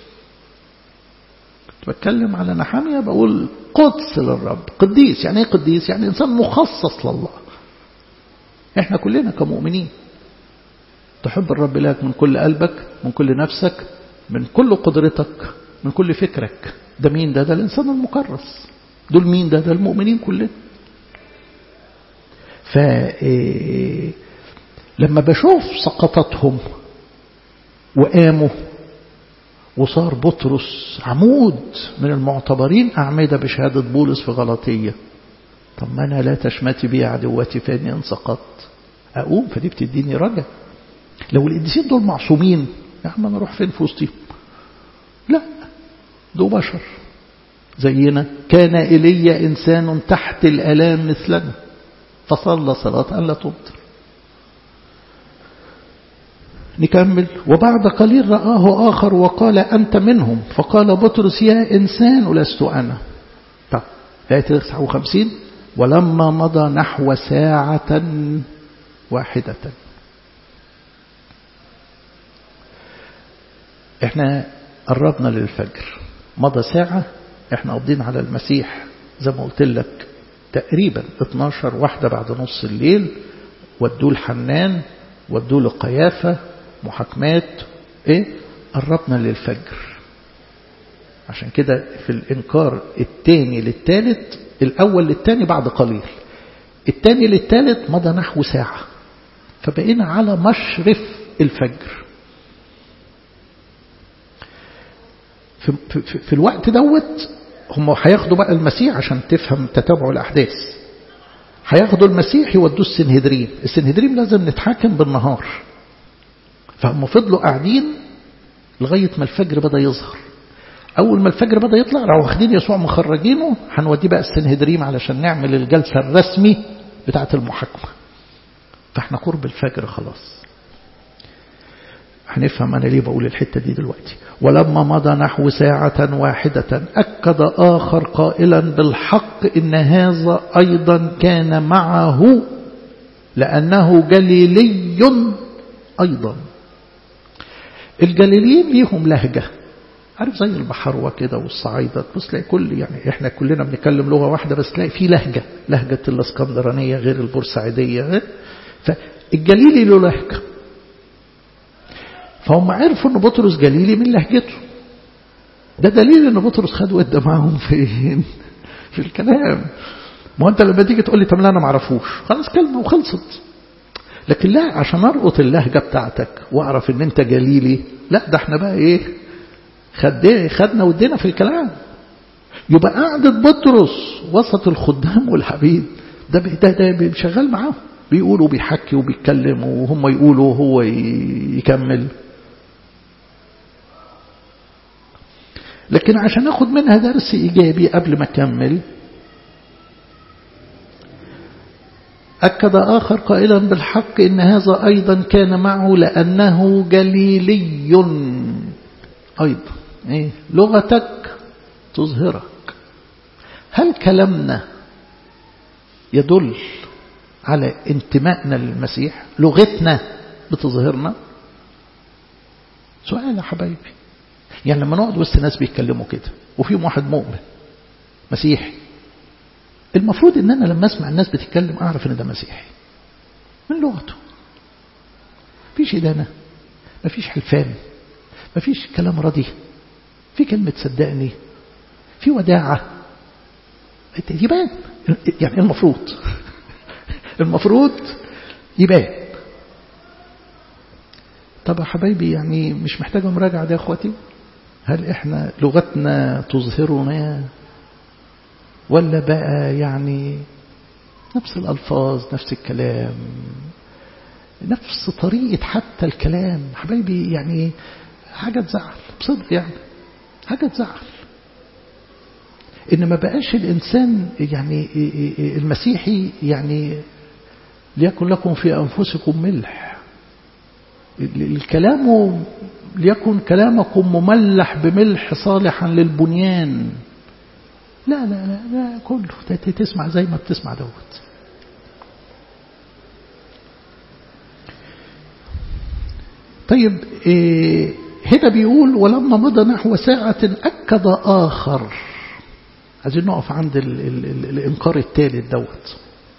بتكلم على نحامية بقول قدس للرب قديس يعني ايه قديس يعني انسان مخصص لله احنا كلنا كمؤمنين تحب الرب لك من كل قلبك من كل نفسك من كل قدرتك من كل فكرك ده مين ده ده الإنسان المكرس دول مين ده ده المؤمنين كلنا ف لما بشوف سقطتهم وقاموا وصار بطرس عمود من المعتبرين أعمدة بشهادة بولس في غلطية طب ما أنا لا تشمتي بي عدوتي فاني ان سقطت أقوم فدي بتديني رجع لو القديسين دول معصومين يا عم أنا أروح فين في وسطهم لا دول بشر زينا كان إلي إنسان تحت الألام مثلنا فصلى صلاة أن لا تمطر نكمل وبعد قليل رآه آخر وقال أنت منهم فقال بطرس يا إنسان ولست أنا طب آية 59 ولما مضى نحو ساعة واحدة احنا قربنا للفجر مضى ساعة احنا قضين على المسيح زي ما قلت لك تقريبا 12 واحدة بعد نص الليل ودوه الحنان ودوه لقيافة محاكمات ايه قربنا للفجر عشان كده في الانكار الثاني للثالث الاول للثاني بعد قليل الثاني للثالث مضى نحو ساعة فبقينا على مشرف الفجر في, في, في الوقت دوت هم هياخدوا بقى المسيح عشان تفهم تتابع الأحداث هياخدوا المسيح يودوه السنهدرين السنهدرين لازم نتحاكم بالنهار فهم فضلوا قاعدين لغاية ما الفجر بدأ يظهر أول ما الفجر بدأ يطلع راحوا واخدين يسوع مخرجينه هنوديه بقى السنهدرين علشان نعمل الجلسة الرسمي بتاعة المحاكمة فاحنا قرب الفجر خلاص هنفهم أنا ليه بقول الحتة دي دلوقتي ولما مضى نحو ساعة واحدة أكد آخر قائلا بالحق إن هذا أيضا كان معه لأنه جليلي أيضا الجليليين ليهم لهجة عارف زي البحروة كده والصعايدة تبص تلاقي كل يعني احنا كلنا بنتكلم لغة واحدة بس تلاقي في لهجة لهجة الاسكندرانية غير البورسعيدية غير فالجليلي له لهجة فهم عرفوا ان بطرس جليلي من لهجته ده دليل ان بطرس خد ودى معاهم فين في الكلام ما انت لما تيجي تقول لي طب لا انا ما اعرفوش خلاص كلمه وخلصت لكن لا عشان اربط اللهجه بتاعتك واعرف ان انت جليلي لا ده احنا بقى ايه خد خدنا ودينا في الكلام يبقى قعدة بطرس وسط الخدام والحبيب ده ده ده شغال معاهم بيقول وبيحكي وبيتكلم وهم يقولوا وهو يكمل لكن عشان اخد منها درس ايجابي قبل ما اكمل أكد آخر قائلا بالحق إن هذا أيضا كان معه لأنه جليلي أيضا إيه؟ لغتك تظهرك هل كلامنا يدل على انتمائنا للمسيح لغتنا بتظهرنا سؤال يا حبايبي يعني لما نقعد وسط ناس بيتكلموا كده وفيهم واحد مؤمن مسيحي المفروض ان انا لما اسمع الناس بتتكلم اعرف ان ده مسيحي من لغته مفيش ادانه مفيش حلفان مفيش كلام ردي في كلمة صدقني في وداعة يبان يعني المفروض المفروض يبان طب يا حبايبي يعني مش محتاجة مراجعة دي يا اخواتي هل احنا لغتنا تظهرنا ولا بقى يعني نفس الألفاظ نفس الكلام نفس طريقة حتى الكلام حبايبي يعني حاجة تزعل بصدق يعني حاجة تزعل إن ما بقاش الإنسان يعني المسيحي يعني ليكن لكم في أنفسكم ملح الكلام ليكن كلامكم مملح بملح صالحا للبنيان لا لا لا, لا كله تسمع زي ما بتسمع دوت طيب إيه هنا بيقول ولما مضى نحو ساعة أكد آخر عايزين نقف عند ال ال ال الإنكار الثالث دوت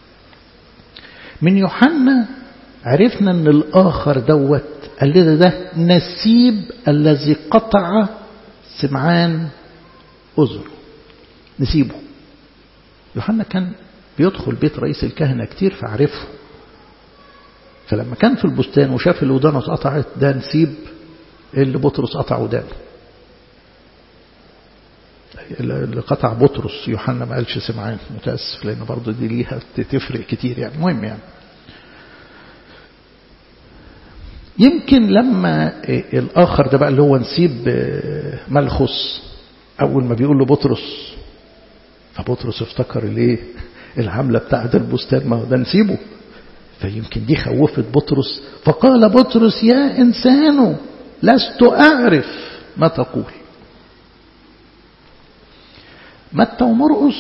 من يوحنا عرفنا أن الآخر دوت قال لنا ده نسيب الذي قطع سمعان أذنه نسيبه يوحنا كان بيدخل بيت رئيس الكهنة كتير فعرفه فلما كان في البستان وشاف اللي ودانه اتقطعت ده نسيب اللي بطرس قطع ودانه اللي قطع بطرس يوحنا ما قالش سمعان متأسف لأن برضه دي ليها تفرق كتير يعني مهم يعني يمكن لما الآخر ده بقى اللي هو نسيب ملخص أول ما بيقول له بطرس فبطرس افتكر الايه العملة بتاعت البستان ما هو ده نسيبه فيمكن دي خوفت بطرس فقال بطرس يا إنسان لست أعرف ما تقول متى ومرقس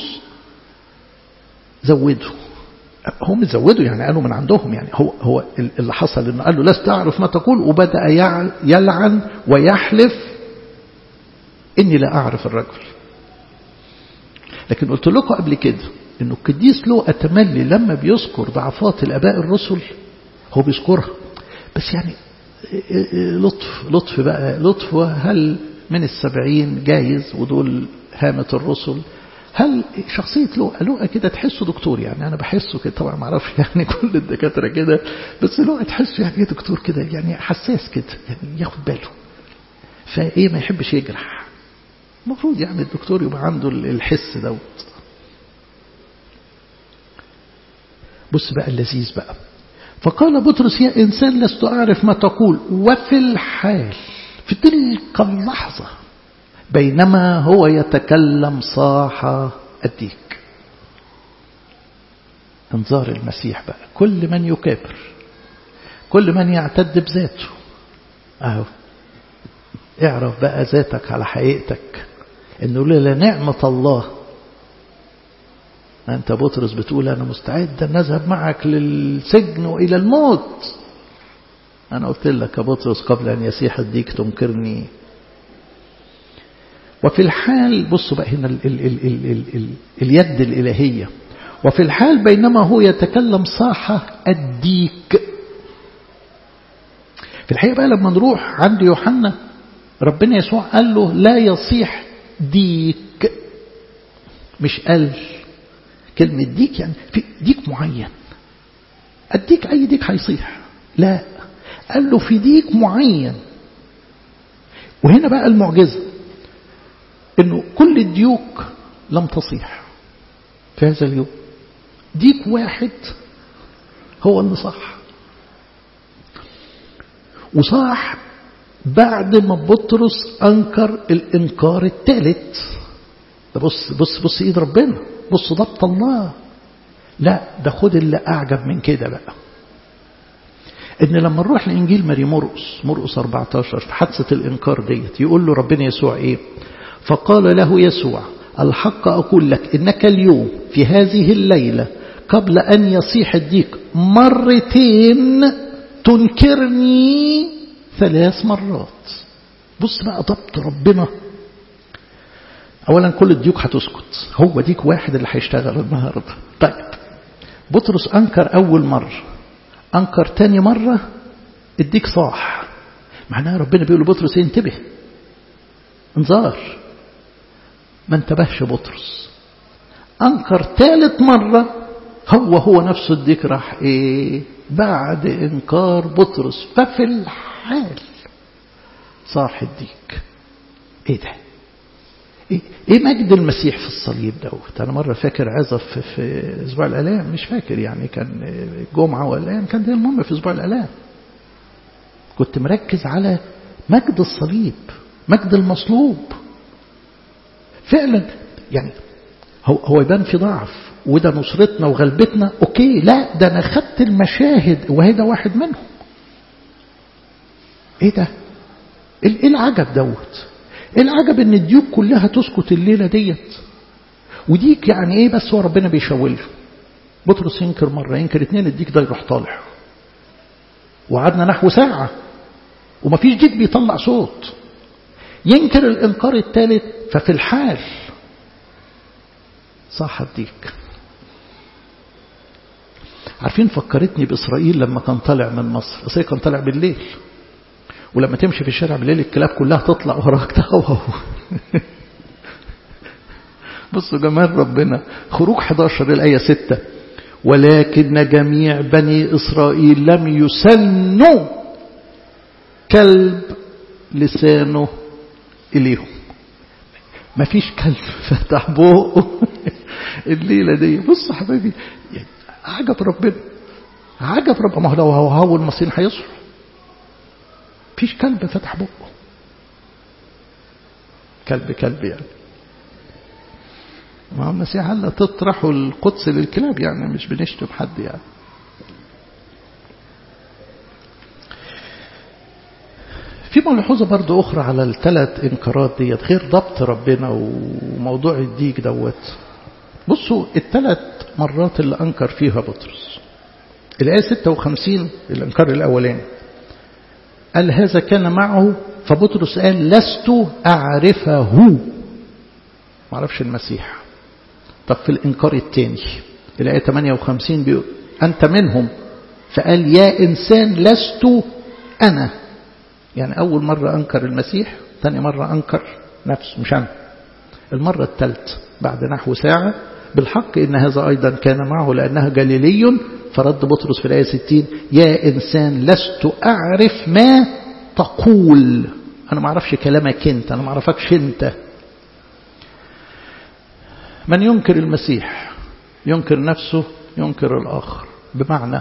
زودوا هم زودوا يعني قالوا من عندهم يعني هو هو اللي حصل انه قال له لست اعرف ما تقول وبدا يلعن ويحلف اني لا اعرف الرجل لكن قلت لكم قبل كده انه القديس له اتملي لما بيذكر ضعفات الاباء الرسل هو بيذكرها بس يعني لطف لطف بقى لطف هل من السبعين جايز ودول هامة الرسل هل شخصية لؤى لؤى كده تحسه دكتور يعني أنا بحسه كده طبعا ما اعرفش يعني كل الدكاترة كده بس لؤى تحسه يعني ايه دكتور كده يعني حساس كده يعني ياخد باله فإيه ما يحبش يجرح المفروض يعني الدكتور يبقى عنده الحس دوت بص بقى اللذيذ بقى فقال بطرس يا إنسان لست أعرف ما تقول وفي الحال في تلك اللحظة بينما هو يتكلم صاح الديك انظار المسيح بقى كل من يكابر كل من يعتد بذاته اهو اعرف بقى ذاتك على حقيقتك انه لولا نعمة الله أنت بطرس بتقول أنا مستعد أن نذهب معك للسجن وإلى الموت أنا قلت لك يا بطرس قبل أن يسيح الديك تنكرني وفي الحال بصوا بقى هنا ال ال ال ال ال ال اليد الإلهية وفي الحال بينما هو يتكلم صاح الديك في الحقيقة بقى لما نروح عند يوحنا ربنا يسوع قال له لا يصيح ديك مش قال كلمة ديك يعني في ديك معين الديك أي ديك هيصيح لا قال له في ديك معين وهنا بقى المعجزة انه كل الديوك لم تصيح في هذا اليوم ديك واحد هو اللي صح وصاح بعد ما بطرس انكر الانكار الثالث ده بص بص بص ايد ربنا بص ضبط الله لا ده خد اللي اعجب من كده بقى ان لما نروح لانجيل ماري مرقس مرقس 14 في حادثه الانكار ديت يقول له ربنا يسوع ايه فقال له يسوع الحق أقول لك إنك اليوم في هذه الليلة قبل أن يصيح الديك مرتين تنكرني ثلاث مرات بص بقى ضبط ربنا أولا كل الديوك هتسكت هو ديك واحد اللي هيشتغل النهاردة طيب بطرس أنكر أول مرة أنكر تاني مرة الديك صاح معناها ربنا بيقول لبطرس انتبه انذار ما انتبهش بطرس أنكر ثالث مرة هو هو نفسه الديك راح ايه بعد انكار بطرس ففي الحال صاح الديك ايه ده ايه, إيه مجد المسيح في الصليب دوت انا مره فاكر عزف في, في اسبوع الالام مش فاكر يعني كان جمعه ولا كان ده المهم في اسبوع الالام كنت مركز على مجد الصليب مجد المصلوب فعلا يعني هو هو يبان في ضعف وده نصرتنا وغلبتنا اوكي لا ده انا خدت المشاهد وهي ده واحد منهم ايه ده ايه العجب دوت ايه العجب ان الديوك كلها تسكت الليله ديت وديك يعني ايه بس هو ربنا بيشاور بطرس ينكر مره ينكر اتنين الديك ده يروح طالع وقعدنا نحو ساعه ومفيش ديك بيطلع صوت ينكر الانكار الثالث ففي الحال صح الديك عارفين فكرتني بإسرائيل لما كان طالع من مصر إسرائيل كان طالع بالليل ولما تمشي في الشارع بالليل الكلاب كلها تطلع وراك تهوهو بصوا جمال ربنا خروج 11 الآية 6 ولكن جميع بني إسرائيل لم يسنوا كلب لسانه إليهم ما فيش كلب فتح بقه الليلة دي بص يا حبيبي يعني عجب ربنا عجب ربنا ما هو لو هو هو المصريين هيصحوا فيش كلب فتح بقه كلب كلب يعني ما هو المسيح هلا تطرحوا القدس للكلاب يعني مش بنشتم حد يعني في ملحوظة برضو أخرى على الثلاث إنكارات ديت غير ضبط ربنا وموضوع الديك دوت بصوا الثلاث مرات اللي أنكر فيها بطرس الآية 56 الإنكار الأولاني قال هذا كان معه فبطرس قال لست أعرفه ما عرفش المسيح طب في الإنكار الثاني الآية 58 بيقول أنت منهم فقال يا إنسان لست أنا يعني أول مرة أنكر المسيح ثاني مرة أنكر نفسه مش أنا المرة الثالثة بعد نحو ساعة بالحق إن هذا أيضا كان معه لأنها جليلي فرد بطرس في الآية 60 يا إنسان لست أعرف ما تقول أنا ما أعرفش كلامك أنت أنا ما أعرفكش أنت من ينكر المسيح ينكر نفسه ينكر الآخر بمعنى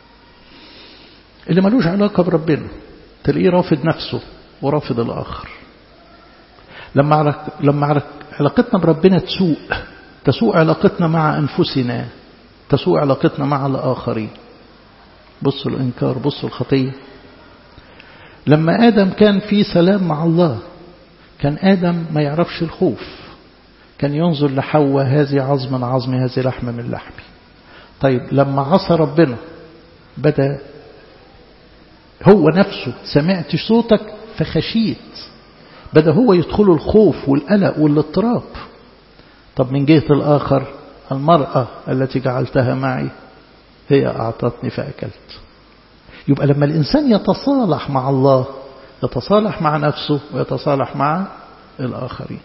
اللي ملوش علاقة بربنا تلاقيه رافض نفسه ورافض الآخر لما لما علاقتنا بربنا تسوء تسوء علاقتنا مع أنفسنا تسوء علاقتنا مع الآخرين بصوا الإنكار بصوا الخطية لما آدم كان في سلام مع الله كان آدم ما يعرفش الخوف كان ينظر لحواء هذه عظم من عظمي هذه لحم من لحمي طيب لما عصى ربنا بدأ هو نفسه سمعت صوتك فخشيت بدأ هو يدخله الخوف والقلق والاضطراب طب من جهة الآخر المرأة التي جعلتها معي هي أعطتني فأكلت يبقى لما الإنسان يتصالح مع الله يتصالح مع نفسه ويتصالح مع الآخرين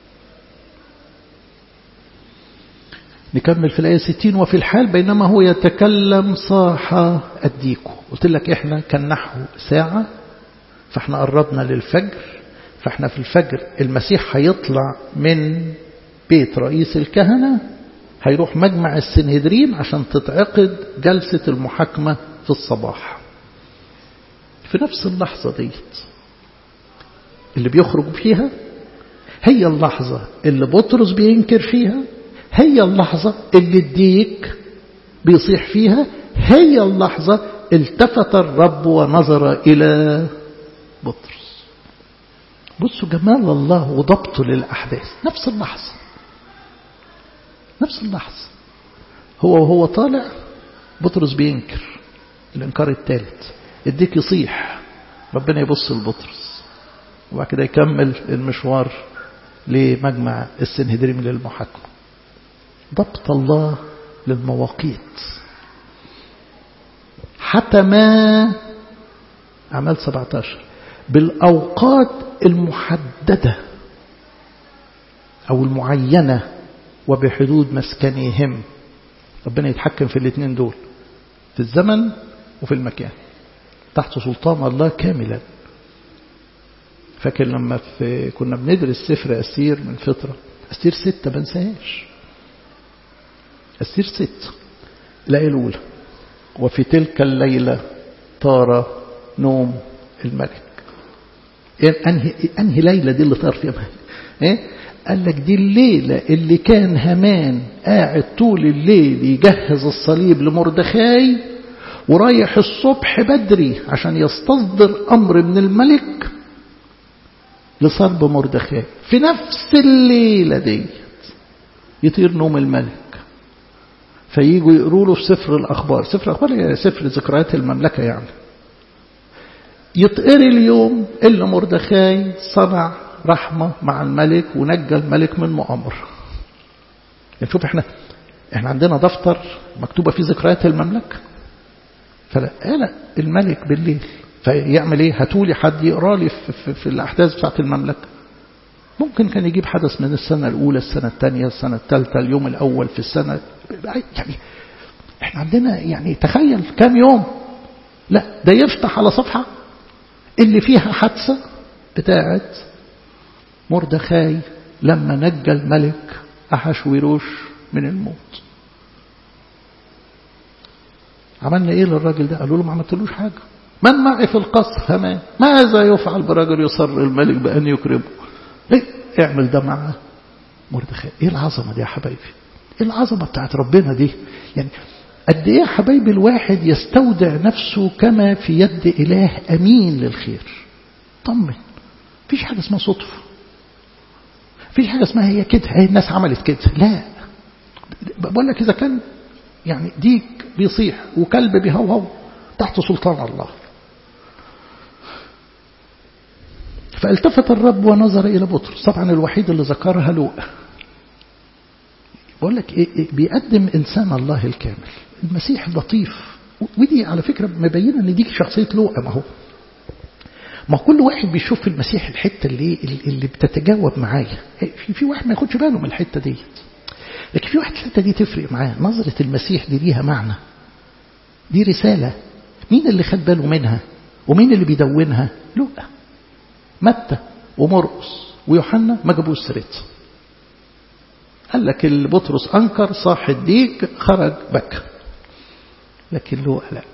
نكمل في الآية 60 وفي الحال بينما هو يتكلم صاح الديكو قلت لك إحنا كان نحو ساعة فإحنا قربنا للفجر فإحنا في الفجر المسيح هيطلع من بيت رئيس الكهنة هيروح مجمع السنهدرين عشان تتعقد جلسة المحاكمة في الصباح في نفس اللحظة ديت اللي بيخرج فيها هي اللحظة اللي بطرس بينكر فيها هي اللحظة اللي الديك بيصيح فيها هي اللحظة التفت الرب ونظر إلى بطرس بصوا جمال الله وضبطه للأحداث نفس اللحظة نفس اللحظة هو وهو طالع بطرس بينكر الإنكار الثالث الديك يصيح ربنا يبص لبطرس وبعد كده يكمل المشوار لمجمع السنهدريم للمحاكمة ضبط الله للمواقيت حتى ما أعمال 17 بالأوقات المحددة أو المعينة وبحدود مسكنهم ربنا يتحكم في الاثنين دول في الزمن وفي المكان تحت سلطان الله كاملا فاكر لما في كنا بندرس سفر أسير من فترة أسير ستة ما انساهاش أسير ستة الآية الأولى وفي تلك الليلة طار نوم الملك أنهي, أنهي ليلة دي اللي طار فيها إيه؟ قال لك دي الليلة اللي كان همان قاعد طول الليل يجهز الصليب لمردخاي ورايح الصبح بدري عشان يستصدر أمر من الملك لصلب مردخاي في نفس الليلة دي يطير نوم الملك فييجوا يقروا له في سفر الأخبار سفر الأخبار هي سفر ذكريات المملكة يعني يتقري اليوم اللي مردخاي صنع رحمة مع الملك ونجى الملك من مؤامرة يعني شوف احنا احنا عندنا دفتر مكتوبة فيه ذكريات المملكة فلا لا الملك بالليل فيعمل ايه هاتولي حد يقرا لي في, في, في الاحداث بتاعت المملكه ممكن كان يجيب حدث من السنه الاولى السنه الثانيه السنه الثالثه اليوم الاول في السنه يعني احنا عندنا يعني تخيل كام يوم لا ده يفتح على صفحه اللي فيها حادثه بتاعت مردخاي لما نجى الملك احشويروش من الموت عملنا ايه للراجل ده قالوا له ما عملتلوش حاجه من معي في القصر همان ماذا يفعل برجل يصر الملك بأن يكرمه ايه اعمل ده مع مردخاي ايه العظمة دي يا حبايبي ايه العظمة بتاعت ربنا دي يعني قد ايه يا حبايبي الواحد يستودع نفسه كما في يد اله امين للخير طمن مفيش حاجة اسمها صدفة مفيش حاجة اسمها هي كده هي الناس عملت كده لا بقول لك اذا كان يعني ديك بيصيح وكلب بيهوهو تحت سلطان الله فالتفت الرب ونظر إلى بطرس طبعا الوحيد اللي ذكرها لوقا بقول لك إيه إيه بيقدم إنسان الله الكامل المسيح لطيف ودي على فكرة مبينة إن دي شخصية لوقا ما هو ما كل واحد بيشوف في المسيح الحتة اللي اللي بتتجاوب معايا في في واحد ما ياخدش باله من الحتة ديت لكن في واحد الحتة دي تفرق معاه نظرة المسيح دي ليها معنى دي رسالة مين اللي خد باله منها ومين اللي بيدونها لوقا متى ومرقس ويوحنا ما جابوش سيرتها قال لك اللي بطرس انكر صاح الديك خرج بكى لكن لوقا لا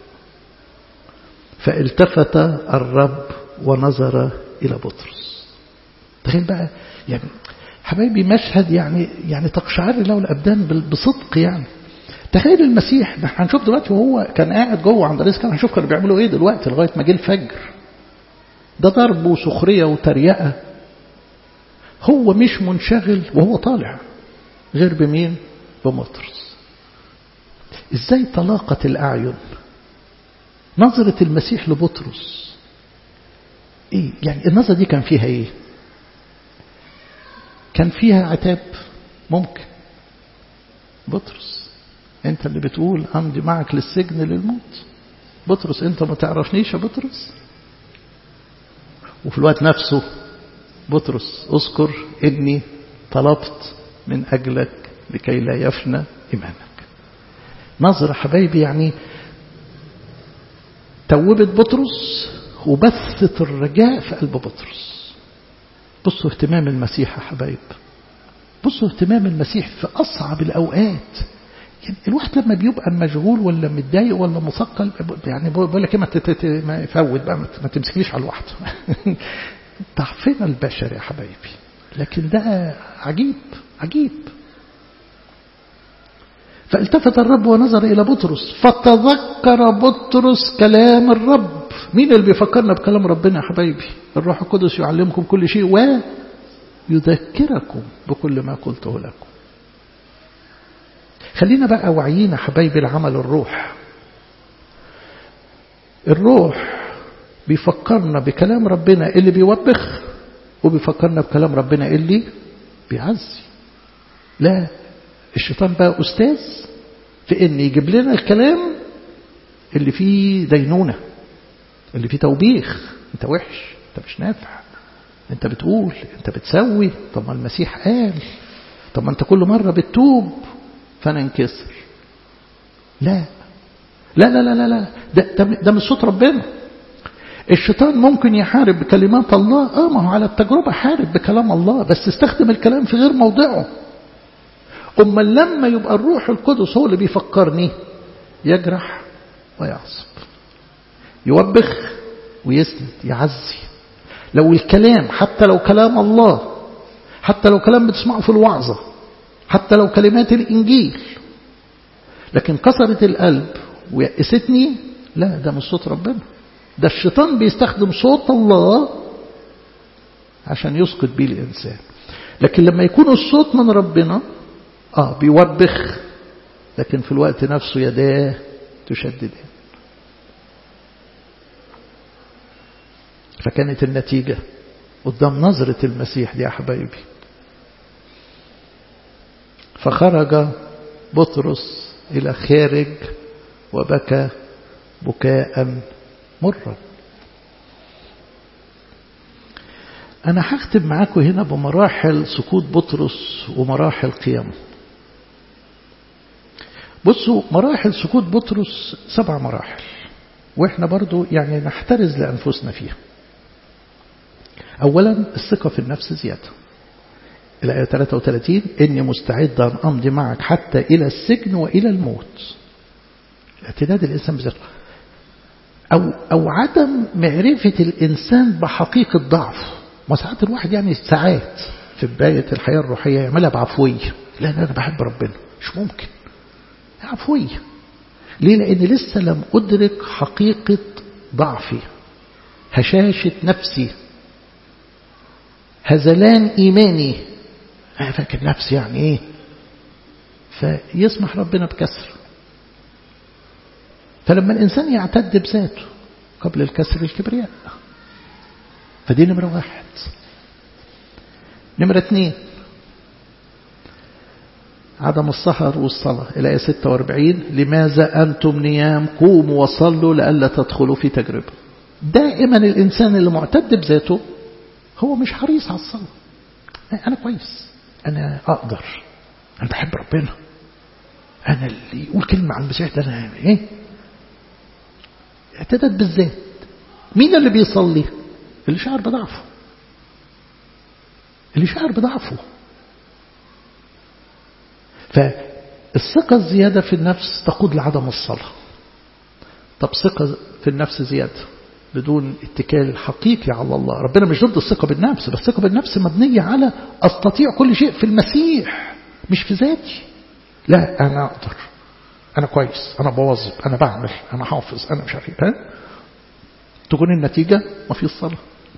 فالتفت الرب ونظر الى بطرس تخيل بقى يعني حبايبي مشهد يعني يعني تقشعر له الابدان بصدق يعني تخيل المسيح هنشوف دلوقتي وهو كان قاعد جوه عند رزق كان هنشوف كانوا بيعملوا ايه دلوقتي لغايه ما جه الفجر ده ضرب وسخريه وتريقه هو مش منشغل وهو طالع غير بمين بمطرس ازاي تلاقت الاعين نظره المسيح لبطرس ايه يعني النظره دي كان فيها ايه كان فيها عتاب ممكن بطرس انت اللي بتقول امضي معك للسجن للموت بطرس انت ما تعرفنيش يا بطرس وفي الوقت نفسه بطرس اذكر اني طلبت من اجلك لكي لا يفنى ايمانك نظرة حبايبي يعني توبت بطرس وبثت الرجاء في قلب بطرس بصوا اهتمام المسيح يا حبايب بصوا اهتمام المسيح في أصعب الأوقات يعني الواحد لما بيبقى مشغول ولا متضايق ولا مثقل يعني بقول لك ايه ما يفوت بقى ما تمسكنيش على الواحد ضعفنا البشر يا حبايبي لكن ده عجيب عجيب فالتفت الرب ونظر إلى بطرس فتذكر بطرس كلام الرب مين اللي بيفكرنا بكلام ربنا يا حبايبي الروح القدس يعلمكم كل شيء ويذكركم بكل ما قلته لكم خلينا بقى واعيين حبايبي العمل الروح الروح بيفكرنا بكلام ربنا اللي بيوبخ وبيفكرنا بكلام ربنا اللي بيعزي لا الشيطان بقى أستاذ في إن يجيب لنا الكلام اللي فيه دينونة اللي فيه توبيخ أنت وحش أنت مش نافع أنت بتقول أنت بتسوي طب ما المسيح قال طب ما أنت كل مرة بتتوب فأنا انكسر لا لا لا لا لا, لا. ده, ده, ده من صوت ربنا الشيطان ممكن يحارب بكلمات الله اه ما هو على التجربة حارب بكلام الله بس استخدم الكلام في غير موضعه أما لما يبقى الروح القدس هو اللي بيفكرني يجرح ويعصب يوبخ ويسند يعزي لو الكلام حتى لو كلام الله حتى لو كلام بتسمعه في الوعظة حتى لو كلمات الإنجيل لكن كسرت القلب ويأستني لا ده مش صوت ربنا ده الشيطان بيستخدم صوت الله عشان يسقط بيه الإنسان لكن لما يكون الصوت من ربنا آه بيوبخ لكن في الوقت نفسه يداه تشددان فكانت النتيجة قدام نظرة المسيح دي يا حبايبي فخرج بطرس إلى خارج وبكى بكاء مرا أنا هختم معاكم هنا بمراحل سقوط بطرس ومراحل قيامه بصوا مراحل سقوط بطرس سبع مراحل وإحنا برضو يعني نحترز لأنفسنا فيها أولا الثقة في النفس زيادة الآية 33 إني مستعد أن أمضي معك حتى إلى السجن وإلى الموت اعتداد الإنسان بذاته أو, أو عدم معرفة الإنسان بحقيقة ضعفه ما ساعات الواحد يعني ساعات في بداية الحياة الروحية يعملها بعفوية لا أنا بحب ربنا مش ممكن عفوية ليه لأن لسه لم أدرك حقيقة ضعفي هشاشة نفسي هزلان إيماني أنا فاكر نفسي يعني إيه فيسمح ربنا بكسر فلما الإنسان يعتد بذاته قبل الكسر الكبرياء فدي نمرة واحد نمرة اثنين عدم السهر والصلاة الآية 46 لماذا أنتم نيام قوموا وصلوا لئلا تدخلوا في تجربة دائما الإنسان اللي معتد بذاته هو مش حريص على الصلاة أنا كويس أنا أقدر أنا بحب ربنا أنا اللي يقول كلمة عن المسيح ده أنا إيه اعتدت بالذات مين اللي بيصلي اللي شعر بضعفه اللي شعر بضعفه فالثقة الزيادة في النفس تقود لعدم الصلاة طب ثقة في النفس زيادة بدون اتكال حقيقي على الله ربنا مش ضد الثقة بالنفس بس الثقة بالنفس مبنية على أستطيع كل شيء في المسيح مش في ذاتي لا أنا أقدر أنا كويس أنا بوظف أنا بعمل أنا حافظ أنا مش عارف ها تكون النتيجة ما في الصلاة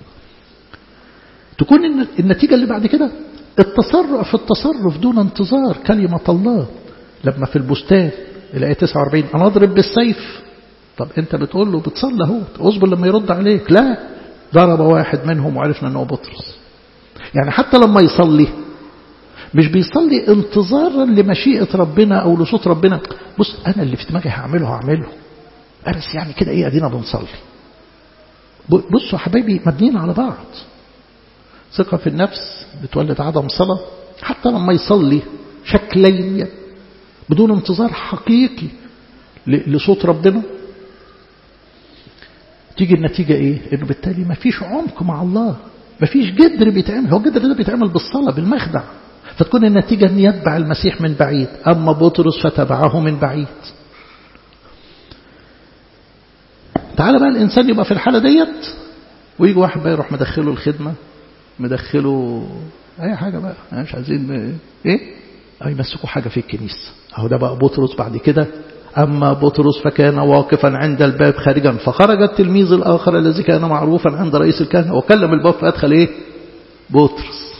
تكون النتيجة اللي بعد كده التصرف في التصرف دون انتظار كلمة الله لما في البستان الآية 49 أنا أضرب بالسيف طب أنت بتقول له بتصلى اهو اصبر لما يرد عليك لا ضرب واحد منهم وعرفنا أنه بطرس يعني حتى لما يصلي مش بيصلي انتظارا لمشيئة ربنا أو لصوت ربنا بص أنا اللي في دماغي هعمله هعمله بس يعني كده إيه أدينا بنصلي بصوا حبايبي مبنيين على بعض ثقة في النفس بتولد عدم صلاة حتى لما يصلي شكليا بدون انتظار حقيقي لصوت ربنا تيجي النتيجة ايه انه بالتالي ما فيش عمق مع الله ما فيش جدر بيتعمل هو الجدر ده بيتعمل بالصلاة بالمخدع فتكون النتيجة ان يتبع المسيح من بعيد اما بطرس فتبعه من بعيد تعال بقى الانسان يبقى في الحالة ديت ويجي واحد بقى يروح مدخله الخدمة مدخله اي حاجة بقى مش عايزين ايه او يمسكوا حاجة في الكنيسة اهو ده بقى بطرس بعد كده أما بطرس فكان واقفا عند الباب خارجا فخرج التلميذ الآخر الذي كان معروفا عند رئيس الكهنة وكلم الباب فأدخل إيه بطرس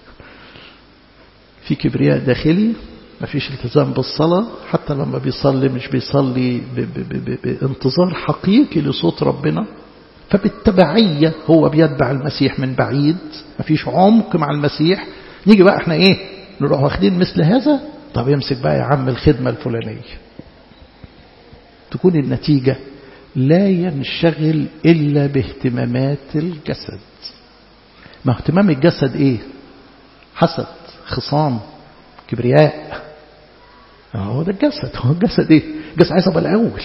في كبرياء داخلي ما فيش التزام بالصلاة حتى لما بيصلي مش بيصلي ب ب ب بانتظار حقيقي لصوت ربنا فبالتبعية هو بيتبع المسيح من بعيد ما فيش عمق مع المسيح نيجي بقى احنا ايه نروح واخدين مثل هذا طب يمسك بقى يا عم الخدمة الفلانية تكون النتيجة لا ينشغل إلا باهتمامات الجسد ما اهتمام الجسد ايه حسد خصام كبرياء هو ده الجسد هو الجسد ايه جسد عايز ابقى الاول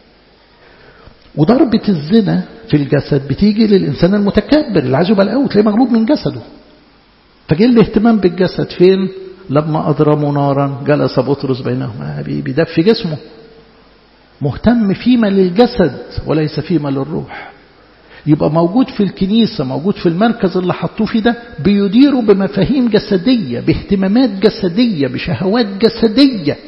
وضربة الزنا في الجسد بتيجي للإنسان المتكبر اللي عايز يبقى الأول تلاقيه مغلوب من جسده فجاء الاهتمام بالجسد فين لما أضرموا نارا جلس بطرس بينهما بيدفي جسمه مهتم فيما للجسد وليس فيما للروح يبقى موجود في الكنيسة موجود في المركز اللي حطوه فيه ده بيديروا بمفاهيم جسدية باهتمامات جسدية بشهوات جسدية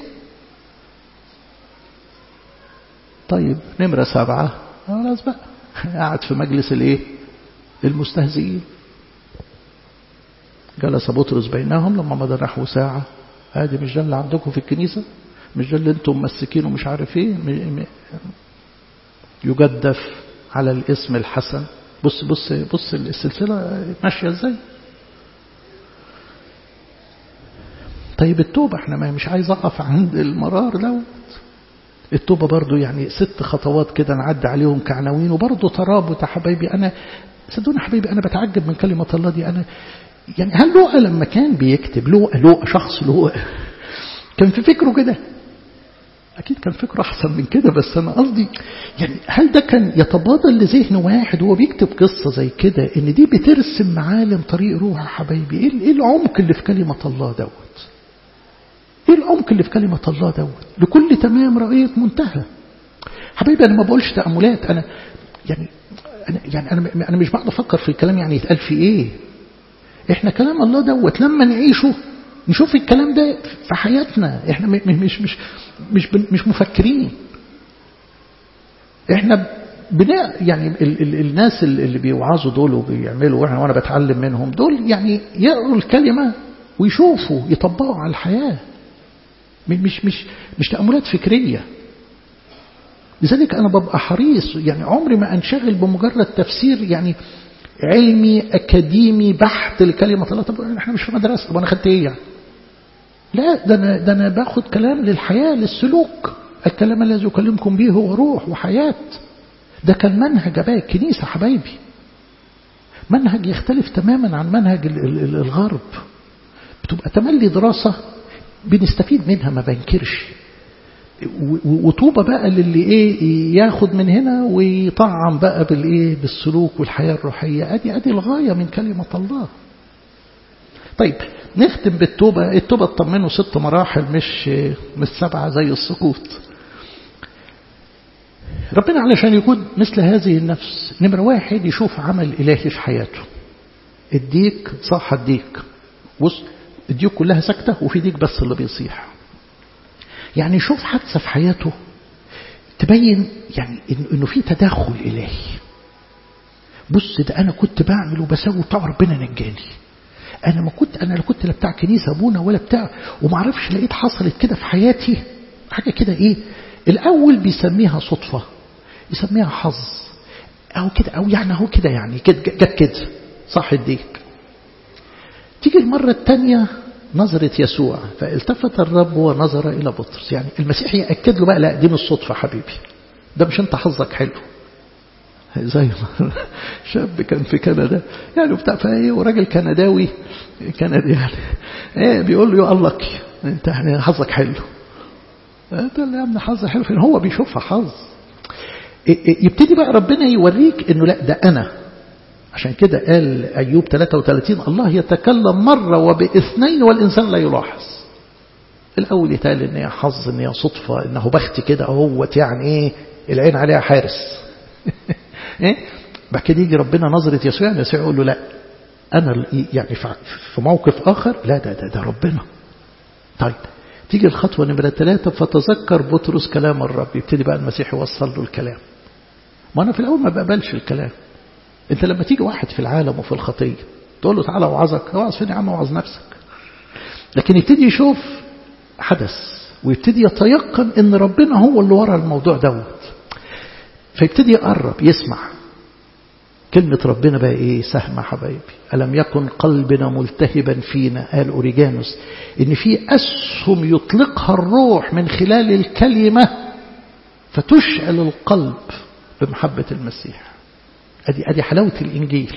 طيب نمرة سبعة خلاص بقى قاعد في مجلس الايه المستهزئين جلس بطرس بينهم لما مضى نحو ساعة ادي مش ده اللي عندكم في الكنيسة مش ده اللي انتم ممسكين ومش عارف ايه يجدف على الاسم الحسن بص بص بص السلسلة ماشية ازاي طيب التوبة احنا ما مش عايز اقف عند المرار دوت التوبة برضو يعني ست خطوات كده نعدي عليهم كعناوين وبرضو ترابط يا حبايبي أنا صدقوني حبايبي أنا بتعجب من كلمة الله دي أنا يعني هل لوقا لما كان بيكتب لوقا لوقا شخص لوقا كان في فكره كده أكيد كان فكره أحسن من كده بس أنا قصدي يعني هل ده كان يتبادل لذهن واحد وهو بيكتب قصة زي كده إن دي بترسم معالم طريق روح يا حبايبي إيه العمق اللي في كلمة الله دوت ايه العمق اللي في كلمة الله دوت لكل تمام رأيت منتهى حبيبي انا ما بقولش تأملات انا يعني انا يعني انا انا مش بقعد افكر في الكلام يعني يتقال في ايه احنا كلام الله دوت لما نعيشه نشوف الكلام ده في حياتنا احنا مش مش مش مش, مش مفكرين احنا بنا يعني ال ال الناس اللي بيوعظوا دول وبيعملوا وانا وانا بتعلم منهم دول يعني يقروا الكلمه ويشوفوا يطبقوا على الحياه مش مش مش تأملات فكرية لذلك أنا ببقى حريص يعني عمري ما أنشغل بمجرد تفسير يعني علمي أكاديمي بحت لكلمة الله طب احنا مش في مدرسة طب أنا خدت إيه يعني لا ده أنا, ده أنا باخد كلام للحياة للسلوك الكلام الذي أكلمكم به هو روح وحياة ده كان منهج أباء الكنيسة حبايبي منهج يختلف تماما عن منهج الغرب بتبقى تملي دراسة بنستفيد منها ما بنكرش وطوبة بقى للي ايه ياخد من هنا ويطعم بقى بالايه بالسلوك والحياة الروحية ادي ادي الغاية من كلمة الله طيب نختم بالتوبة التوبة تطمنوا ست مراحل مش مش سبعة زي السقوط ربنا علشان يكون مثل هذه النفس نمرة واحد يشوف عمل إلهي في حياته الديك صاح الديك بص الديوك كلها ساكتة وفي ديك بس اللي بيصيح يعني يشوف حادثة في حياته تبين يعني انه في تداخل الهي بص ده انا كنت بعمل وبسوي بتاع ربنا نجاني انا ما كنت انا لا كنت لا بتاع كنيسه ابونا ولا بتاع وما اعرفش لقيت حصلت كده في حياتي حاجه كده ايه الاول بيسميها صدفه يسميها حظ او كده او يعني اهو كده يعني كده جت كده صح الديك تيجي المرة الثانية نظرة يسوع فالتفت الرب ونظر إلى بطرس يعني المسيح يأكد له بقى لا دي مش صدفة حبيبي ده مش انت حظك حلو زي ما شاب كان في كندا يعني بتاع فايه وراجل كنداوي كندي يعني ايه بيقول له يو الله انت يعني حظك حلو انت اللي يا ابني حظ حلو فين هو بيشوفها حظ يبتدي بقى ربنا يوريك انه لا ده انا عشان كده قال أيوب 33 الله يتكلم مرة وباثنين والإنسان لا يلاحظ الأول يتقال إن هي حظ إن هي صدفة إنه بختي كده أهوت يعني إيه العين عليها حارس إيه بعد كده يجي ربنا نظرة يسوع يعني يسوع يقول له لا أنا يعني في موقف آخر لا ده ده, ده ربنا طيب تيجي الخطوة نمرة ثلاثة فتذكر بطرس كلام الرب يبتدي بقى المسيح يوصل له الكلام ما أنا في الأول ما بقبلش الكلام انت لما تيجي واحد في العالم وفي الخطية تقول له تعالى اوعظك اوعظ فين يا عم اوعظ نفسك لكن يبتدي يشوف حدث ويبتدي يتيقن ان ربنا هو اللي ورا الموضوع دوت فيبتدي يقرب يسمع كلمة ربنا بقى ايه سهمة حبايبي ألم يكن قلبنا ملتهبا فينا قال أوريجانوس إن في أسهم يطلقها الروح من خلال الكلمة فتشعل القلب بمحبة المسيح أدي أدي حلاوة الإنجيل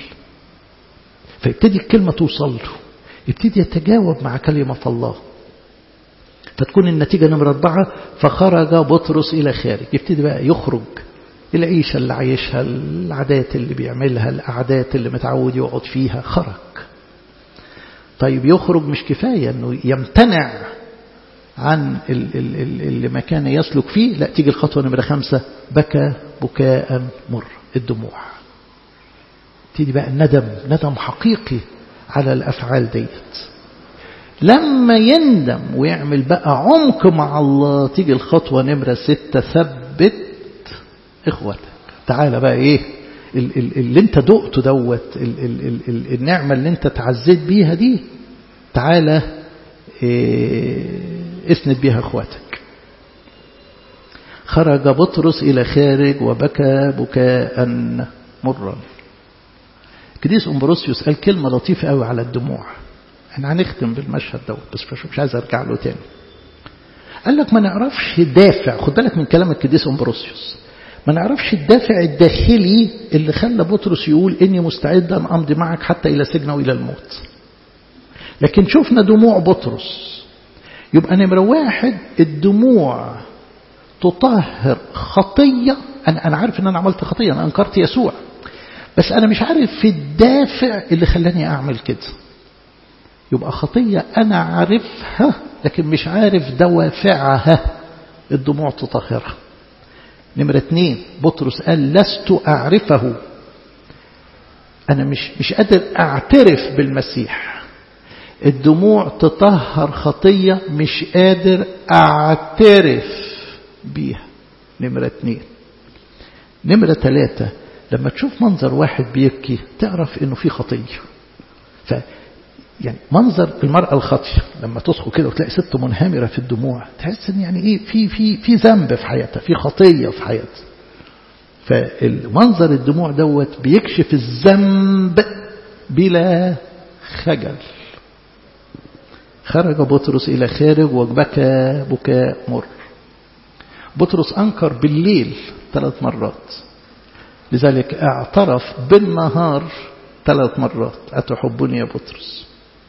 فيبتدي الكلمة توصل له يبتدي يتجاوب مع كلمة الله فتكون النتيجة نمرة أربعة فخرج بطرس إلى خارج يبتدي بقى يخرج العيشة اللي عايشها العادات اللي بيعملها الأعداد اللي متعود يقعد فيها خرج طيب يخرج مش كفاية أنه يمتنع عن اللي ما كان يسلك فيه لا تيجي الخطوة نمرة خمسة بكى بكاء مر الدموع تيجي بقى الندم ندم حقيقي على الأفعال ديت لما يندم ويعمل بقى عمق مع الله تيجي الخطوة نمرة ستة ثبت إخوتك تعالى بقى إيه اللي انت دقته دوت النعمة اللي انت تعزيت بيها دي تعالى إيه اسند بيها اخواتك خرج بطرس إلى خارج وبكى بكاء مرا كديس أمبروسيوس قال كلمة لطيفة قوي على الدموع احنا هنختم بالمشهد دوت بس مش عايز ارجع له تاني قال لك ما نعرفش دافع خد بالك من كلام الكديس أمبروسيوس ما نعرفش الدافع الداخلي اللي خلى بطرس يقول إني مستعد أن أمضي معك حتى إلى سجن وإلى الموت لكن شفنا دموع بطرس يبقى نمرة واحد الدموع تطهر خطية أنا, أنا عارف أن أنا عملت خطية أنا أنكرت يسوع بس أنا مش عارف في الدافع اللي خلاني أعمل كده يبقى خطية أنا عارفها لكن مش عارف دوافعها الدموع تطهرها نمرة اثنين بطرس قال لست أعرفه أنا مش, مش قادر أعترف بالمسيح الدموع تطهر خطية مش قادر أعترف بيها نمرة اثنين نمرة ثلاثة لما تشوف منظر واحد بيبكي تعرف انه في خطية ف يعني منظر المرأة الخاطية لما تصحوا كده وتلاقي ست منهمرة في الدموع تحس ان يعني ايه في في في ذنب في حياتها في خطية في حياتها فالمنظر الدموع دوت بيكشف الذنب بلا خجل خرج بطرس إلى خارج وبكى بكاء مر بطرس أنكر بالليل ثلاث مرات لذلك اعترف بالنهار ثلاث مرات أتحبني يا بطرس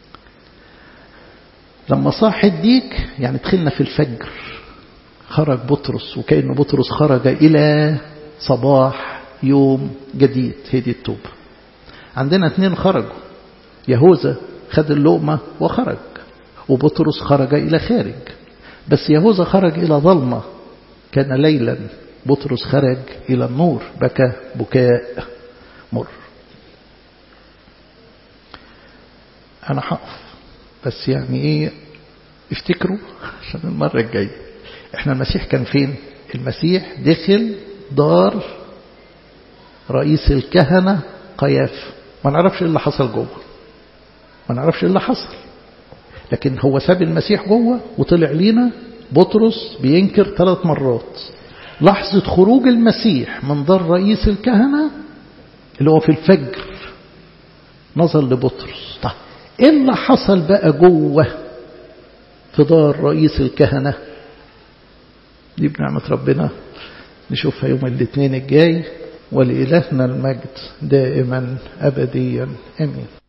لما صاح الديك يعني دخلنا في الفجر خرج بطرس وكأن بطرس خرج إلى صباح يوم جديد هي دي التوبة عندنا اثنين خرجوا يهوذا خد اللقمة وخرج وبطرس خرج إلى خارج بس يهوذا خرج إلى ظلمة كان ليلا بطرس خرج إلى النور بكى بكاء مر أنا هقف بس يعني إيه افتكروا عشان المرة الجاية احنا المسيح كان فين المسيح دخل دار رئيس الكهنة قياف ما نعرفش ايه اللي حصل جوه ما نعرفش ايه اللي حصل لكن هو ساب المسيح جوه وطلع لينا بطرس بينكر ثلاث مرات لحظة خروج المسيح من دار رئيس الكهنة اللي هو في الفجر نظر لبطرس طيب ايه اللي حصل بقى جوه في دار رئيس الكهنة دي بنعمة ربنا نشوفها يوم الاثنين الجاي ولإلهنا المجد دائما أبديا أمين